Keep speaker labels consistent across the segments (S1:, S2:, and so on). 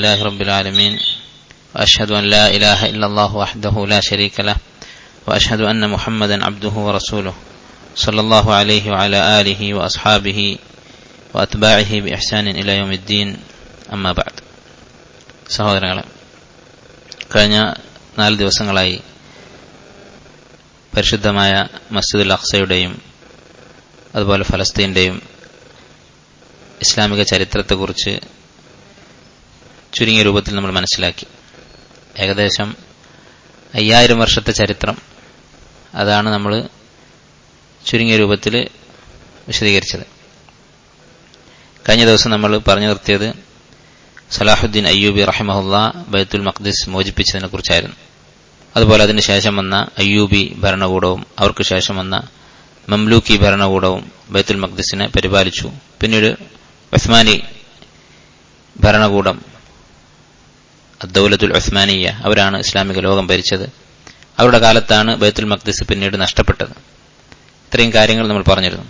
S1: لله رب العالمين وأشهد أن لا إله إلا الله وحده لا شريك له وأشهد أن محمدا عبده ورسوله صلى الله عليه وعلى آله وأصحابه وأتباعه بإحسان إلى يوم الدين أما بعد സഹോദരങ്ങളെ കഴിഞ്ഞ നാല് ദിവസങ്ങളായി പരിശുദ്ധമായ മസ്ജിദുൽ അഖ്സയുടെയും അതുപോലെ ഫലസ്തീന്റെയും ഇസ്ലാമിക ചരിത്രത്തെക്കുറിച്ച് ചുരുങ്ങിയ രൂപത്തിൽ നമ്മൾ മനസ്സിലാക്കി ഏകദേശം അയ്യായിരം വർഷത്തെ ചരിത്രം അതാണ് നമ്മൾ ചുരുങ്ങിയ രൂപത്തിൽ വിശദീകരിച്ചത് കഴിഞ്ഞ ദിവസം നമ്മൾ പറഞ്ഞു നിർത്തിയത് സലാഹുദ്ദീൻ അയ്യൂബി റഹിമഹുല്ല ബൈത്തുൽ മഖ്ദിസ് മോചിപ്പിച്ചതിനെ കുറിച്ചായിരുന്നു അതുപോലെ അതിനുശേഷം വന്ന അയ്യൂബി ഭരണകൂടവും അവർക്ക് ശേഷം വന്ന മംലൂക്കി ഭരണകൂടവും ബൈത്തുൽ മഖ്ദിസിനെ പരിപാലിച്ചു പിന്നീട് ഉസ്മാനി ഭരണകൂടം അദ്ദൌലത്തുൽ ഉസ്മാനിയ അവരാണ് ഇസ്ലാമിക ലോകം ഭരിച്ചത് അവരുടെ കാലത്താണ് ബൈത്തുൽ മഖ്ദിസ് പിന്നീട് നഷ്ടപ്പെട്ടത് ഇത്രയും കാര്യങ്ങൾ നമ്മൾ പറഞ്ഞിരുന്നു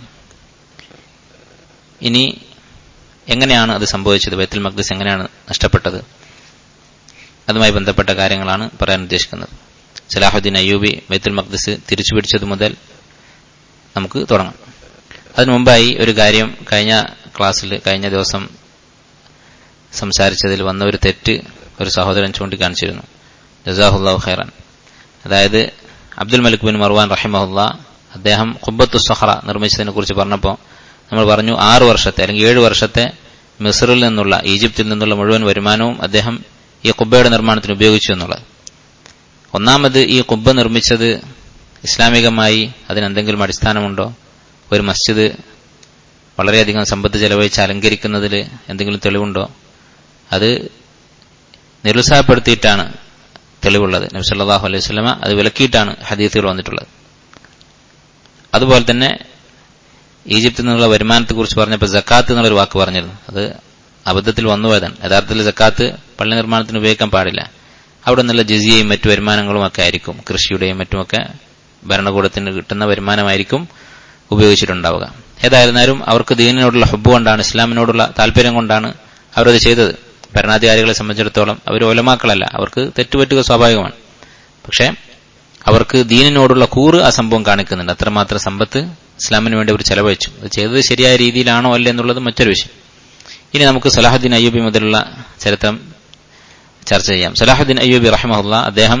S1: ഇനി എങ്ങനെയാണ് അത് സംഭവിച്ചത് ബൈത്തുൽ മഖ്ദിസ് എങ്ങനെയാണ് നഷ്ടപ്പെട്ടത് അതുമായി ബന്ധപ്പെട്ട കാര്യങ്ങളാണ് പറയാൻ ഉദ്ദേശിക്കുന്നത് സലാഹുദ്ദീൻ അയ്യൂബി ബൈത്തുൽ മഖ്ദിസ് തിരിച്ചു പിടിച്ചത് മുതൽ നമുക്ക് തുടങ്ങാം അതിനു മുമ്പായി ഒരു കാര്യം കഴിഞ്ഞ ക്ലാസ്സിൽ കഴിഞ്ഞ ദിവസം സംസാരിച്ചതിൽ വന്ന ഒരു തെറ്റ് ഒരു സഹോദരൻ ചൂണ്ടിക്കാണിച്ചിരുന്നു ജസാഹുല്ലാഹു ഖൈറാൻ അതായത് അബ്ദുൽ മലിക് ബിൻ മർവാൻ റഹിമഹുല്ല അദ്ദേഹം ഖുബത്തു സഹറ നിർമ്മിച്ചതിനെ കുറിച്ച് പറഞ്ഞപ്പോൾ നമ്മൾ പറഞ്ഞു ആറ് വർഷത്തെ അല്ലെങ്കിൽ ഏഴ് വർഷത്തെ മിസറിൽ നിന്നുള്ള ഈജിപ്തിൽ നിന്നുള്ള മുഴുവൻ വരുമാനവും അദ്ദേഹം ഈ കുബ്ബയുടെ നിർമ്മാണത്തിന് ഉപയോഗിച്ചു എന്നുള്ളത് ഒന്നാമത് ഈ കുബ്ബ നിർമ്മിച്ചത് ഇസ്ലാമികമായി അതിനെന്തെങ്കിലും അടിസ്ഥാനമുണ്ടോ ഒരു മസ്ജിദ് വളരെയധികം സമ്പത്ത് ചെലവഴിച്ച് അലങ്കരിക്കുന്നതിൽ എന്തെങ്കിലും തെളിവുണ്ടോ അത് നിരുത്സാഹപ്പെടുത്തിയിട്ടാണ് തെളിവുള്ളത് നബി സല്ലല്ലാഹു അലൈഹി വസല്ലമ അത് വിലക്കിയിട്ടാണ് ഹദീസുകൾ വന്നിട്ടുള്ളത് അതുപോലെ തന്നെ ഈജിപ്തിൽ നിന്നുള്ള വരുമാനത്തെക്കുറിച്ച് പറഞ്ഞപ്പോൾ ജക്കാത്ത് എന്നുള്ളൊരു വാക്ക് പറഞ്ഞിരുന്നു അത് അബദ്ധത്തിൽ വന്നുപോയതാണ് യഥാർത്ഥത്തിൽ ജക്കാത്ത് പള്ളി നിർമ്മാണത്തിന് ഉപയോഗിക്കാൻ പാടില്ല അവിടെ നിന്നുള്ള ജിസിയയും മറ്റു വരുമാനങ്ങളും ഒക്കെ ആയിരിക്കും കൃഷിയുടെയും മറ്റുമൊക്കെ ഭരണകൂടത്തിന് കിട്ടുന്ന വരുമാനമായിരിക്കും ഉപയോഗിച്ചിട്ടുണ്ടാവുക ഏതായിരുന്നാലും അവർക്ക് ദീനിനോടുള്ള ഹബ്ബ് കൊണ്ടാണ് ഇസ്ലാമിനോടുള്ള താല്പര്യം കൊണ്ടാണ് അവരത് ചെയ്തത് ഭരണാധികാരികളെ സംബന്ധിച്ചിടത്തോളം അവർ ഒലമാക്കളല്ല അവർക്ക് തെറ്റുപറ്റുക സ്വാഭാവികമാണ് പക്ഷേ അവർക്ക് ദീനിനോടുള്ള കൂറ് ആ സംഭവം കാണിക്കുന്നുണ്ട് അത്രമാത്രം സമ്പത്ത് ഇസ്ലാമിന് വേണ്ടി അവർ ചെലവഴിച്ചു അത് ചെയ്തത് ശരിയായ രീതിയിലാണോ അല്ല എന്നുള്ളത് മറ്റൊരു വിഷയം ഇനി നമുക്ക് സലാഹുദ്ദീൻ അയ്യൂബി മുതലുള്ള ചരിത്രം ചർച്ച ചെയ്യാം സലാഹുദ്ദീൻ അയ്യൂബി റഹ്മുല്ല അദ്ദേഹം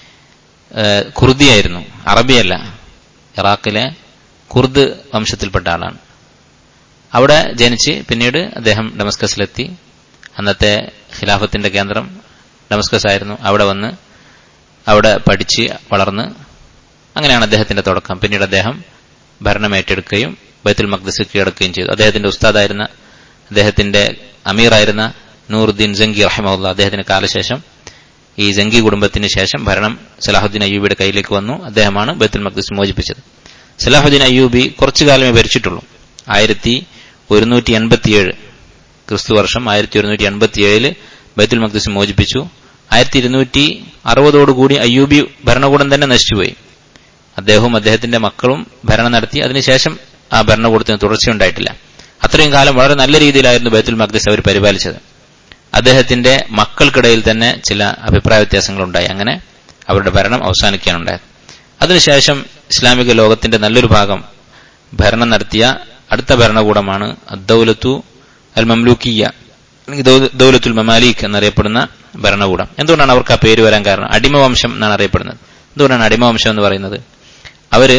S1: കുർദിയായിരുന്നു അറബിയല്ല ഇറാഖിലെ കുർദ് വംശത്തിൽപ്പെട്ട ആളാണ് അവിടെ ജനിച്ച് പിന്നീട് അദ്ദേഹം ഡമസ്കസിലെത്തി അന്നത്തെ ഖിലാഫത്തിന്റെ കേന്ദ്രം ഡമസ്കസ് ആയിരുന്നു അവിടെ വന്ന് അവിടെ പഠിച്ച് വളർന്ന് അങ്ങനെയാണ് അദ്ദേഹത്തിന്റെ തുടക്കം പിന്നീട് അദ്ദേഹം ഭരണം ഏറ്റെടുക്കുകയും ബൈത്തുൽ മഖ്ദസ് കീഴടക്കുകയും ചെയ്തു അദ്ദേഹത്തിന്റെ ഉസ്താദായിരുന്ന അദ്ദേഹത്തിന്റെ അമീറായിരുന്ന നൂറുദ്ദീൻ ജംഗി റഹിമുള്ള അദ്ദേഹത്തിന് കാലശേഷം ഈ ജംഗി കുടുംബത്തിന് ശേഷം ഭരണം സലാഹുദ്ദീൻ അയ്യൂബിയുടെ കയ്യിലേക്ക് വന്നു അദ്ദേഹമാണ് ബൈത്തുൽ മഖ്ദസ് മോചിപ്പിച്ചത് സലാഹുദ്ദീൻ അയ്യൂബി കുറച്ചു കാലമേ ഭരിച്ചിട്ടുള്ളൂ ആയിരത്തി ഒരുന്നൂറ്റി എൺപത്തിയേഴ് ക്രിസ്തു വർഷം ആയിരത്തി ഒരുന്നൂറ്റി എൺപത്തിയേഴില് ബൈത്തുൽ മഖ്ദസ് മോചിപ്പിച്ചു ആയിരത്തി ഇരുന്നൂറ്റി അറുപതോടുകൂടി അയ്യൂബി ഭരണകൂടം തന്നെ നശിച്ചുപോയി അദ്ദേഹവും അദ്ദേഹത്തിന്റെ മക്കളും ഭരണം നടത്തി അതിനുശേഷം ആ ഭരണകൂടത്തിന് തുടർച്ചയുണ്ടായിട്ടില്ല അത്രയും കാലം വളരെ നല്ല രീതിയിലായിരുന്നു ബൈത്തുൽ മഖ്ദസ് അവർ പരിപാലിച്ചത് അദ്ദേഹത്തിന്റെ മക്കൾക്കിടയിൽ തന്നെ ചില അഭിപ്രായ വ്യത്യാസങ്ങളുണ്ടായി അങ്ങനെ അവരുടെ ഭരണം അവസാനിക്കാനുണ്ടായത് അതിനുശേഷം ഇസ്ലാമിക ലോകത്തിന്റെ നല്ലൊരു ഭാഗം ഭരണം നടത്തിയ അടുത്ത ഭരണകൂടമാണ് അദ്ദൌലത്തു അൽ മംലൂക്കിയ ദൌലത്തുൽ മമാലിക് എന്നറിയപ്പെടുന്ന ഭരണകൂടം എന്തുകൊണ്ടാണ് അവർക്ക് ആ പേര് വരാൻ കാരണം അടിമവംശം എന്നാണ് അറിയപ്പെടുന്നത് എന്തുകൊണ്ടാണ് അടിമവംശം എന്ന് പറയുന്നത് അവര്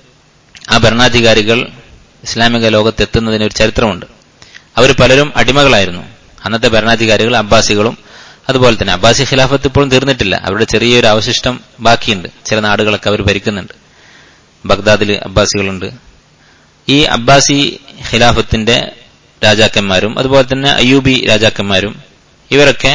S1: ആ ഭരണാധികാരികൾ ഇസ്ലാമിക ലോകത്തെത്തുന്നതിന് ഒരു ചരിത്രമുണ്ട് അവർ പലരും അടിമകളായിരുന്നു അന്നത്തെ ഭരണാധികാരികൾ അബ്ബാസികളും അതുപോലെ തന്നെ അബ്ബാസി ഖിലാഫത്ത് ഇപ്പോഴും തീർന്നിട്ടില്ല അവരുടെ ചെറിയൊരു അവശിഷ്ടം ബാക്കിയുണ്ട് ചില നാടുകളൊക്കെ അവർ ഭരിക്കുന്നുണ്ട് ബഗ്ദാദിൽ അബ്ബാസികളുണ്ട് ഈ അബ്ബാസി ഖിലാഫത്തിന്റെ രാജാക്കന്മാരും അതുപോലെ തന്നെ അയ്യൂബി രാജാക്കന്മാരും ഇവരൊക്കെ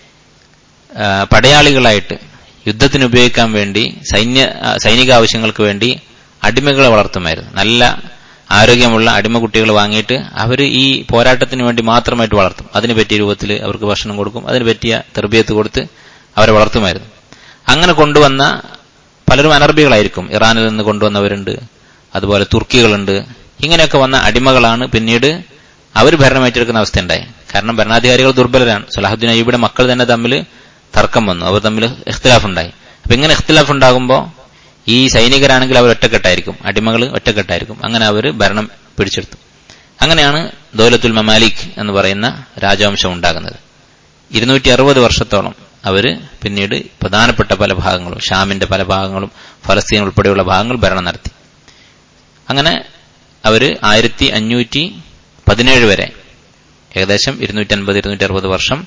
S1: പടയാളികളായിട്ട് യുദ്ധത്തിന് ഉപയോഗിക്കാൻ വേണ്ടി സൈന്യ സൈനിക ആവശ്യങ്ങൾക്ക് വേണ്ടി അടിമകളെ വളർത്തുമായിരുന്നു നല്ല ആരോഗ്യമുള്ള അടിമ കുട്ടികൾ വാങ്ങിയിട്ട് അവർ ഈ പോരാട്ടത്തിന് വേണ്ടി മാത്രമായിട്ട് വളർത്തും അതിന് പറ്റിയ രൂപത്തിൽ അവർക്ക് ഭക്ഷണം കൊടുക്കും അതിന് പറ്റിയ തെർബിയത്ത് കൊടുത്ത് അവരെ വളർത്തുമായിരുന്നു അങ്ങനെ കൊണ്ടുവന്ന പലരും അനർബികളായിരിക്കും ഇറാനിൽ നിന്ന് കൊണ്ടുവന്നവരുണ്ട് അതുപോലെ തുർക്കികളുണ്ട് ഇങ്ങനെയൊക്കെ വന്ന അടിമകളാണ് പിന്നീട് അവർ ഭരണം ഏറ്റെടുക്കുന്ന അവസ്ഥ ഉണ്ടായി കാരണം ഭരണാധികാരികൾ ദുർബലരാണ് സലാഹുദ്ദീൻ അയ്യൂബിയുടെ മക്കൾ തന്നെ തമ്മിൽ തർക്കം വന്നു അവർ തമ്മിൽ ഇഖ്തിലാഫ് ഉണ്ടായി അപ്പൊ ഇങ്ങനെ ഇഖ്തിലാഫ് ഉണ്ടാകുമ്പോൾ ഈ സൈനികരാണെങ്കിൽ അവർ ഒറ്റക്കെട്ടായിരിക്കും അടിമകൾ ഒറ്റക്കെട്ടായിരിക്കും അങ്ങനെ അവർ ഭരണം പിടിച്ചെടുത്തു അങ്ങനെയാണ് ദൗലത്തുൽ മമാലിക് എന്ന് പറയുന്ന രാജവംശം ഉണ്ടാകുന്നത് ഇരുന്നൂറ്റി അറുപത് വർഷത്തോളം അവര് പിന്നീട് പ്രധാനപ്പെട്ട പല ഭാഗങ്ങളും ഷാമിന്റെ പല ഭാഗങ്ങളും ഫലസ്തീൻ ഉൾപ്പെടെയുള്ള ഭാഗങ്ങൾ ഭരണം നടത്തി അങ്ങനെ അവര് ആയിരത്തി അഞ്ഞൂറ്റി പതിനേഴ് വരെ ഏകദേശം ഇരുന്നൂറ്റി അൻപത് ഇരുന്നൂറ്റി അറുപത് വർഷം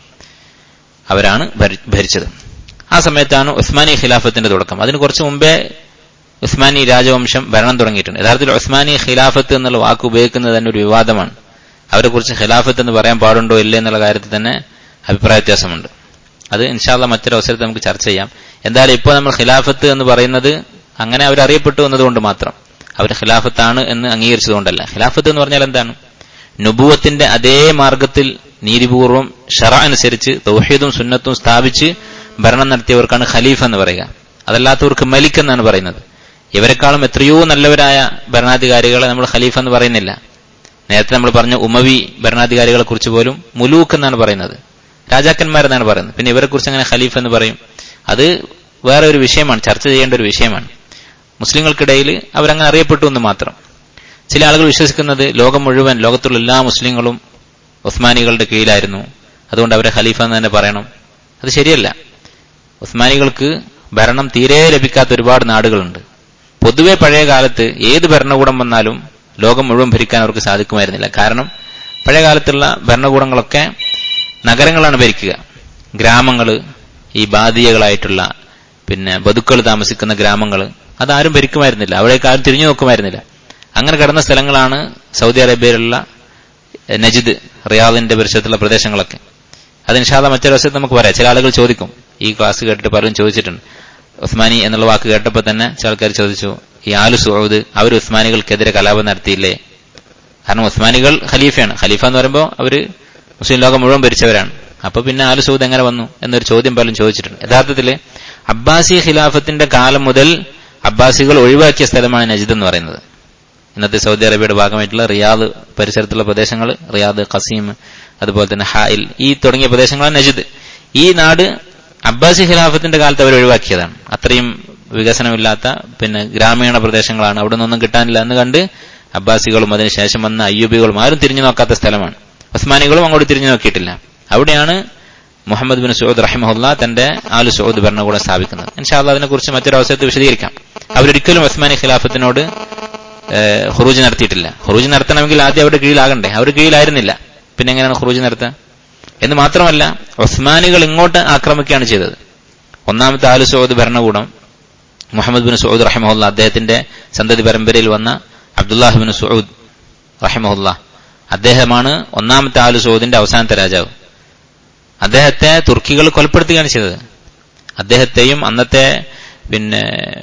S1: അവരാണ് ഭരിച്ചത് ആ സമയത്താണ് ഉസ്മാനി ഖിലാഫത്തിന്റെ തുടക്കം അതിന് കുറച്ച് മുമ്പേ ഉസ്മാനി രാജവംശം ഭരണം തുടങ്ങിയിട്ടുണ്ട് യഥാർത്ഥത്തിൽ ഉസ്മാനി ഖിലാഫത്ത് എന്നുള്ള വാക്ക് ഉപയോഗിക്കുന്നത് തന്നെ ഒരു വിവാദമാണ് അവരെ കുറിച്ച് ഖിലാഫത്ത് എന്ന് പറയാൻ പാടുണ്ടോ ഇല്ലേ എന്നുള്ള കാര്യത്തിൽ തന്നെ അഭിപ്രായ വ്യത്യാസമുണ്ട് അത് ഇൻഷാല്ല മറ്റൊരു അവസരത്തിൽ നമുക്ക് ചർച്ച ചെയ്യാം എന്തായാലും ഇപ്പോൾ നമ്മൾ ഖിലാഫത്ത് എന്ന് പറയുന്നത് അങ്ങനെ അവർ അറിയപ്പെട്ടു എന്നതുകൊണ്ട് മാത്രം അവർ ഖിലാഫത്താണ് എന്ന് അംഗീകരിച്ചതുകൊണ്ടല്ല ഖിലാഫത്ത് എന്ന് പറഞ്ഞാൽ എന്താണ് നുബുവത്തിന്റെ അതേ മാർഗത്തിൽ നീതിപൂർവം ഷറ അനുസരിച്ച് തൗഹീദും സുന്നത്തും സ്ഥാപിച്ച് ഭരണം നടത്തിയവർക്കാണ് ഖലീഫ് എന്ന് പറയുക അതല്ലാത്തവർക്ക് മലിക് എന്നാണ് പറയുന്നത് ഇവരെക്കാളും എത്രയോ നല്ലവരായ ഭരണാധികാരികളെ നമ്മൾ ഖലീഫ് എന്ന് പറയുന്നില്ല നേരത്തെ നമ്മൾ പറഞ്ഞ ഉമവി ഭരണാധികാരികളെ കുറിച്ച് പോലും മുലൂക്ക് എന്നാണ് പറയുന്നത് രാജാക്കന്മാരെന്നാണ് പറയുന്നത് പിന്നെ ഇവരെ കുറിച്ച് അങ്ങനെ ഖലീഫ് എന്ന് പറയും അത് വേറെ ഒരു വിഷയമാണ് ചർച്ച ചെയ്യേണ്ട ഒരു വിഷയമാണ് മുസ്ലിങ്ങൾക്കിടയിൽ അവരങ്ങനെ അറിയപ്പെട്ടു എന്ന് മാത്രം ചില ആളുകൾ വിശ്വസിക്കുന്നത് ലോകം മുഴുവൻ ലോകത്തുള്ള എല്ലാ മുസ്ലിങ്ങളും ഉസ്മാനികളുടെ കീഴിലായിരുന്നു അതുകൊണ്ട് അവരെ ഖലീഫ എന്ന് തന്നെ പറയണം അത് ശരിയല്ല ഉസ്മാനികൾക്ക് ഭരണം തീരെ ലഭിക്കാത്ത ഒരുപാട് നാടുകളുണ്ട് പൊതുവെ പഴയ കാലത്ത് ഏത് ഭരണകൂടം വന്നാലും ലോകം മുഴുവൻ ഭരിക്കാൻ അവർക്ക് സാധിക്കുമായിരുന്നില്ല കാരണം പഴയ കാലത്തുള്ള ഭരണകൂടങ്ങളൊക്കെ നഗരങ്ങളാണ് ഭരിക്കുക ഗ്രാമങ്ങൾ ഈ ബാധിയകളായിട്ടുള്ള പിന്നെ ബതുക്കൾ താമസിക്കുന്ന ഗ്രാമങ്ങൾ അതാരും ഭരിക്കുമായിരുന്നില്ല അവിടേക്ക് ആരും തിരിഞ്ഞു നോക്കുമായിരുന്നില്ല അങ്ങനെ കിടന്ന സ്ഥലങ്ങളാണ് സൗദി അറേബ്യയിലുള്ള നജിദ് റിയാദിന്റെ പരിസരത്തുള്ള പ്രദേശങ്ങളൊക്കെ അത് നിഷാദ മറ്റൊരു വശത്ത് നമുക്ക് പറയാം ചില ആളുകൾ ചോദിക്കും ഈ ക്ലാസ് കേട്ടിട്ട് പലരും ചോദിച്ചിട്ടുണ്ട് ഉസ്മാനി എന്നുള്ള വാക്ക് കേട്ടപ്പോൾ തന്നെ ചില ആൾക്കാർ ചോദിച്ചു ഈ ആലു സൗദ് അവർ ഉസ്മാനികൾക്കെതിരെ കലാപം നടത്തിയില്ലേ കാരണം ഉസ്മാനികൾ ഖലീഫയാണ് ഖലീഫ എന്ന് പറയുമ്പോൾ അവര് മുസ്ലിം ലോകം മുഴുവൻ ഭരിച്ചവരാണ് അപ്പൊ പിന്നെ ആലു സൗദ് എങ്ങനെ വന്നു എന്നൊരു ചോദ്യം പലരും ചോദിച്ചിട്ടുണ്ട് യഥാർത്ഥത്തിൽ അബ്ബാസി ഖിലാഫത്തിന്റെ കാലം മുതൽ അബ്ബാസികൾ ഒഴിവാക്കിയ സ്ഥലമാണ് നജിദ് എന്ന് പറയുന്നത് ഇന്നത്തെ സൗദി അറേബ്യയുടെ ഭാഗമായിട്ടുള്ള റിയാദ് പരിസരത്തുള്ള പ്രദേശങ്ങൾ റിയാദ് ഖസീം അതുപോലെ തന്നെ ഹായിൽ ഈ തുടങ്ങിയ പ്രദേശങ്ങളാണ് നജിദ് ഈ നാട് അബ്ബാസി ഖിലാഫത്തിന്റെ കാലത്ത് അവർ ഒഴിവാക്കിയതാണ് അത്രയും വികസനമില്ലാത്ത പിന്നെ ഗ്രാമീണ പ്രദേശങ്ങളാണ് അവിടെ നിന്നൊന്നും കിട്ടാനില്ല എന്ന് കണ്ട് അബ്ബാസികളും അതിനുശേഷം വന്ന അയ്യൂബികളും ആരും തിരിഞ്ഞു നോക്കാത്ത സ്ഥലമാണ് ഉസ്മാനികളും അങ്ങോട്ട് തിരിഞ്ഞു നോക്കിയിട്ടില്ല അവിടെയാണ് മുഹമ്മദ് ബിൻ സൗദ് റഹിമഹുല്ല തന്റെ ആലു സൗദ് ഭരണകൂടം സ്ഥാപിക്കുന്നത് ഇൻഷാല്ല അതിനെക്കുറിച്ച് മറ്റൊരു അവസരത്തിൽ വിശദീകരിക്കാം അവരൊരിക്കലും ഉസ്മാനി ഖിലാഫത്തിനോട് ഹുറൂജ് നടത്തിയിട്ടില്ല ഹുറൂജ് നടത്തണമെങ്കിൽ ആദ്യം അവരുടെ കീഴിലാകണ്ടേ അവരുടെ കീഴിലായിരുന്നില്ല പിന്നെ എങ്ങനെയാണ് ഹുറൂജ് നടത്തുക എന്ന് മാത്രമല്ല ഉസ്മാനികൾ ഇങ്ങോട്ട് ആക്രമിക്കുകയാണ് ചെയ്തത് ഒന്നാമത്തെ ആലു സൗദ് ഭരണകൂടം മുഹമ്മദ് ബിൻ സൗദ് റഹിമഹുല്ല അദ്ദേഹത്തിന്റെ സന്തതി പരമ്പരയിൽ വന്ന അബ്ദുല്ലാഹ് ബിൻ സൗദ് റഹിമഹുല്ല അദ്ദേഹമാണ് ഒന്നാമത്തെ ആലു സൗദിന്റെ അവസാനത്തെ രാജാവ് അദ്ദേഹത്തെ തുർക്കികൾ കൊലപ്പെടുത്തുകയാണ് ചെയ്തത് അദ്ദേഹത്തെയും അന്നത്തെ പിന്നെ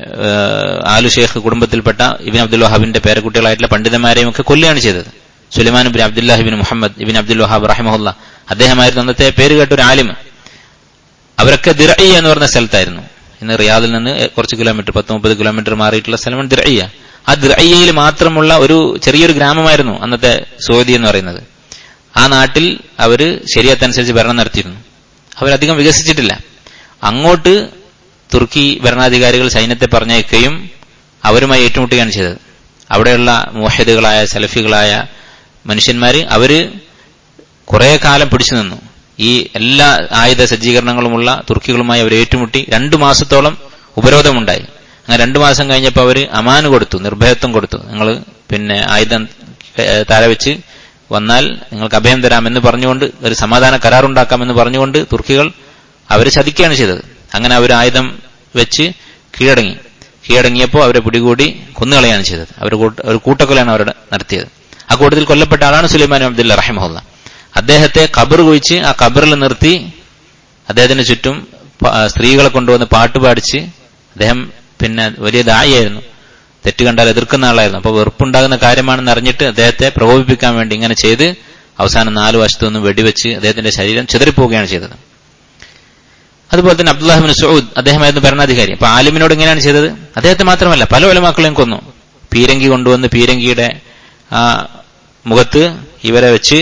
S1: ആലു ഷേഖ് കുടുംബത്തിൽപ്പെട്ട ഇബിൻ അബ്ദുൽ വഹാബിന്റെ പേരക്കുട്ടികളായിട്ടുള്ള പണ്ഡിതന്മാരെയും ഒക്കെ കൊല്ലുകയാണ് ചെയ്തത് സുലൈമാൻ ബിൻ അബ്ദുല്ലാഹിബിൻ മുഹമ്മദ് ഇബിൻ അബ്ദുൽ വഹാബ് റഹിമഹുല്ല അദ്ദേഹമായിരുന്നു അന്നത്തെ പേര് കേട്ട ഒരു ആലിം അവരൊക്കെ ദിറൈ എന്ന് പറഞ്ഞ സ്ഥലത്തായിരുന്നു ഇന്ന് റിയാദിൽ നിന്ന് കുറച്ച് കിലോമീറ്റർ പത്ത് മുപ്പത് കിലോമീറ്റർ മാറിയിട്ടുള്ള സ്ഥലമാണ് ദിറയ്യ ആ ദിറയ്യയിൽ മാത്രമുള്ള ഒരു ചെറിയൊരു ഗ്രാമമായിരുന്നു അന്നത്തെ സൗദി എന്ന് പറയുന്നത് ആ നാട്ടിൽ അവര് ശരിയത്തനുസരിച്ച് ഭരണം നടത്തിയിരുന്നു അവരധികം വികസിച്ചിട്ടില്ല അങ്ങോട്ട് തുർക്കി ഭരണാധികാരികൾ സൈന്യത്തെ പറഞ്ഞയക്കുകയും അവരുമായി ഏറ്റുമുട്ടുകയാണ് ചെയ്തത് അവിടെയുള്ള മോഹിദുകളായ സലഫികളായ മനുഷ്യന്മാര് അവര് കുറെ കാലം പിടിച്ചു നിന്നു ഈ എല്ലാ ആയുധ സജ്ജീകരണങ്ങളുമുള്ള തുർക്കികളുമായി അവർ ഏറ്റുമുട്ടി രണ്ടു മാസത്തോളം ഉപരോധമുണ്ടായി അങ്ങനെ രണ്ടു മാസം കഴിഞ്ഞപ്പോൾ അവർ അമാന് കൊടുത്തു നിർഭയത്വം കൊടുത്തു നിങ്ങൾ പിന്നെ ആയുധം താര വെച്ച് വന്നാൽ നിങ്ങൾക്ക് അഭയം തരാമെന്ന് പറഞ്ഞുകൊണ്ട് ഒരു സമാധാന കരാറുണ്ടാക്കാമെന്ന് പറഞ്ഞുകൊണ്ട് തുർക്കികൾ അവർ ചതിക്കുകയാണ് ചെയ്തത് അങ്ങനെ അവർ ആയുധം വെച്ച് കീഴടങ്ങി കീഴടങ്ങിയപ്പോൾ അവരെ പിടികൂടി കൊന്നുകളയാണ് ചെയ്തത് അവർ ഒരു കൂട്ടക്കൊലയാണ് അവരുടെ നടത്തിയത് ആ കൂട്ടത്തിൽ കൊല്ലപ്പെട്ട ആളാണ് സുലൈമാൻ അബ്ദുല്ല റഹിമഹുല്ല അദ്ദേഹത്തെ ഖബർ കുഴിച്ച് ആ ഖബറിൽ നിർത്തി അദ്ദേഹത്തിന് ചുറ്റും സ്ത്രീകളെ കൊണ്ടുവന്ന് പാട്ട് പാടിച്ച് അദ്ദേഹം പിന്നെ വലിയ ദായിയായിരുന്നു തെറ്റ് കണ്ടാൽ എതിർക്കുന്ന ആളായിരുന്നു അപ്പോൾ വെറുപ്പുണ്ടാകുന്ന കാര്യമാണെന്ന് അറിഞ്ഞിട്ട് അദ്ദേഹത്തെ പ്രകോപിപ്പിക്കാൻ വേണ്ടി ഇങ്ങനെ ചെയ്ത് അവസാനം നാല് വശത്തു നിന്നും വെടിവെച്ച് അദ്ദേഹത്തിന്റെ ശരീരം ചിതറിപ്പോവുകയാണ് ചെയ്തത് അതുപോലെ തന്നെ അബ്ദുല്ലാഹിബിൻ സൗദ് അദ്ദേഹമായിരുന്നു ഭരണാധികാരി അപ്പൊ ആലിമിനോട് എങ്ങനെയാണ് ചെയ്തത് അദ്ദേഹത്തെ മാത്രമല്ല പല ഒലമാക്കളെയും കൊന്നു പീരങ്കി കൊണ്ടുവന്ന് പീരങ്കിയുടെ ആ മുഖത്ത് ഇവരെ വെച്ച്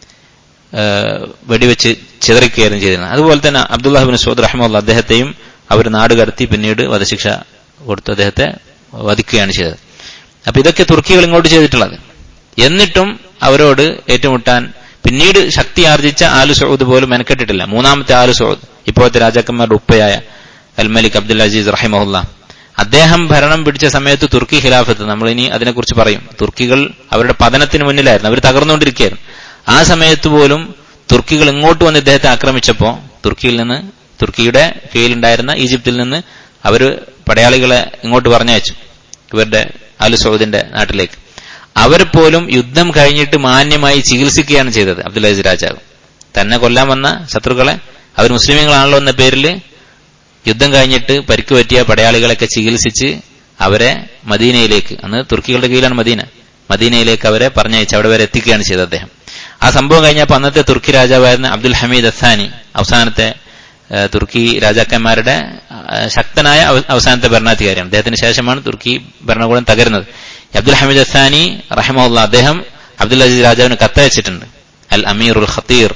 S1: വെടിവെച്ച് ചിതറിക്കുകയായിരുന്നു ചെയ്തിരുന്നത് അതുപോലെ തന്നെ അബ്ദുല്ലാഹിബിൻ സൗദ് റഹ്മുല്ല അദ്ദേഹത്തെയും അവർ നാട് കടത്തി പിന്നീട് വധശിക്ഷ കൊടുത്ത് അദ്ദേഹത്തെ വധിക്കുകയാണ് ചെയ്തത് അപ്പൊ ഇതൊക്കെ തുർക്കികൾ ഇങ്ങോട്ട് ചെയ്തിട്ടുള്ളത് എന്നിട്ടും അവരോട് ഏറ്റുമുട്ടാൻ പിന്നീട് ശക്തി ആർജിച്ച ആലു സൗദ് പോലും മെനക്കെട്ടിട്ടില്ല മൂന്നാമത്തെ ആലു സൗദ് ഇപ്പോഴത്തെ രാജാക്കന്മാരുടെ ഉപ്പയായ അൽ മലിക് അബ്ദുൽ അസീസ് റഹിമഹുല്ല അദ്ദേഹം ഭരണം പിടിച്ച സമയത്ത് തുർക്കി ഖിലാഫത്ത് നമ്മൾ ഇനി അതിനെക്കുറിച്ച് പറയും തുർക്കികൾ അവരുടെ പതനത്തിന് മുന്നിലായിരുന്നു അവർ തകർന്നുകൊണ്ടിരിക്കുകയായിരുന്നു ആ സമയത്ത് പോലും തുർക്കികൾ ഇങ്ങോട്ട് വന്ന് ഇദ്ദേഹത്തെ ആക്രമിച്ചപ്പോൾ തുർക്കിയിൽ നിന്ന് തുർക്കിയുടെ കീഴിലുണ്ടായിരുന്ന ഈജിപ്തിൽ നിന്ന് അവർ പടയാളികളെ ഇങ്ങോട്ട് പറഞ്ഞയച്ചു ഇവരുടെ അലു സൗദിന്റെ നാട്ടിലേക്ക് അവർ പോലും യുദ്ധം കഴിഞ്ഞിട്ട് മാന്യമായി ചികിത്സിക്കുകയാണ് ചെയ്തത് അബ്ദുൽ അസീസ് രാജാവ് തന്നെ കൊല്ലാൻ വന്ന ശത്രുക്കളെ അവർ മുസ്ലിമീങ്ങളാണല്ലോ എന്ന പേരിൽ യുദ്ധം കഴിഞ്ഞിട്ട് പരിക്ക് പറ്റിയ പടയാളികളെയൊക്കെ ചികിത്സിച്ച് അവരെ മദീനയിലേക്ക് അന്ന് തുർക്കികളുടെ കീഴിലാണ് മദീന മദീനയിലേക്ക് അവരെ പറഞ്ഞയച്ച് അവിടെ വരെ എത്തിക്കുകയാണ് ചെയ്തത് അദ്ദേഹം ആ സംഭവം കഴിഞ്ഞപ്പോൾ അന്നത്തെ തുർക്കി രാജാവായിരുന്ന അബ്ദുൽ ഹമീദ് അസാനി അവസാനത്തെ തുർക്കി രാജാക്കന്മാരുടെ ശക്തനായ അവസാനത്തെ ഭരണാധികാരിയാണ് അദ്ദേഹത്തിന് ശേഷമാണ് തുർക്കി ഭരണകൂടം തകരുന്നത് അബ്ദുൽ ഹമീദ് അസാനി റഹമുല്ല അദ്ദേഹം അബ്ദുൽ അസീസ് രാജാവിന് കത്തയച്ചിട്ടുണ്ട് അൽ അമീറുൽ ഖത്തീർ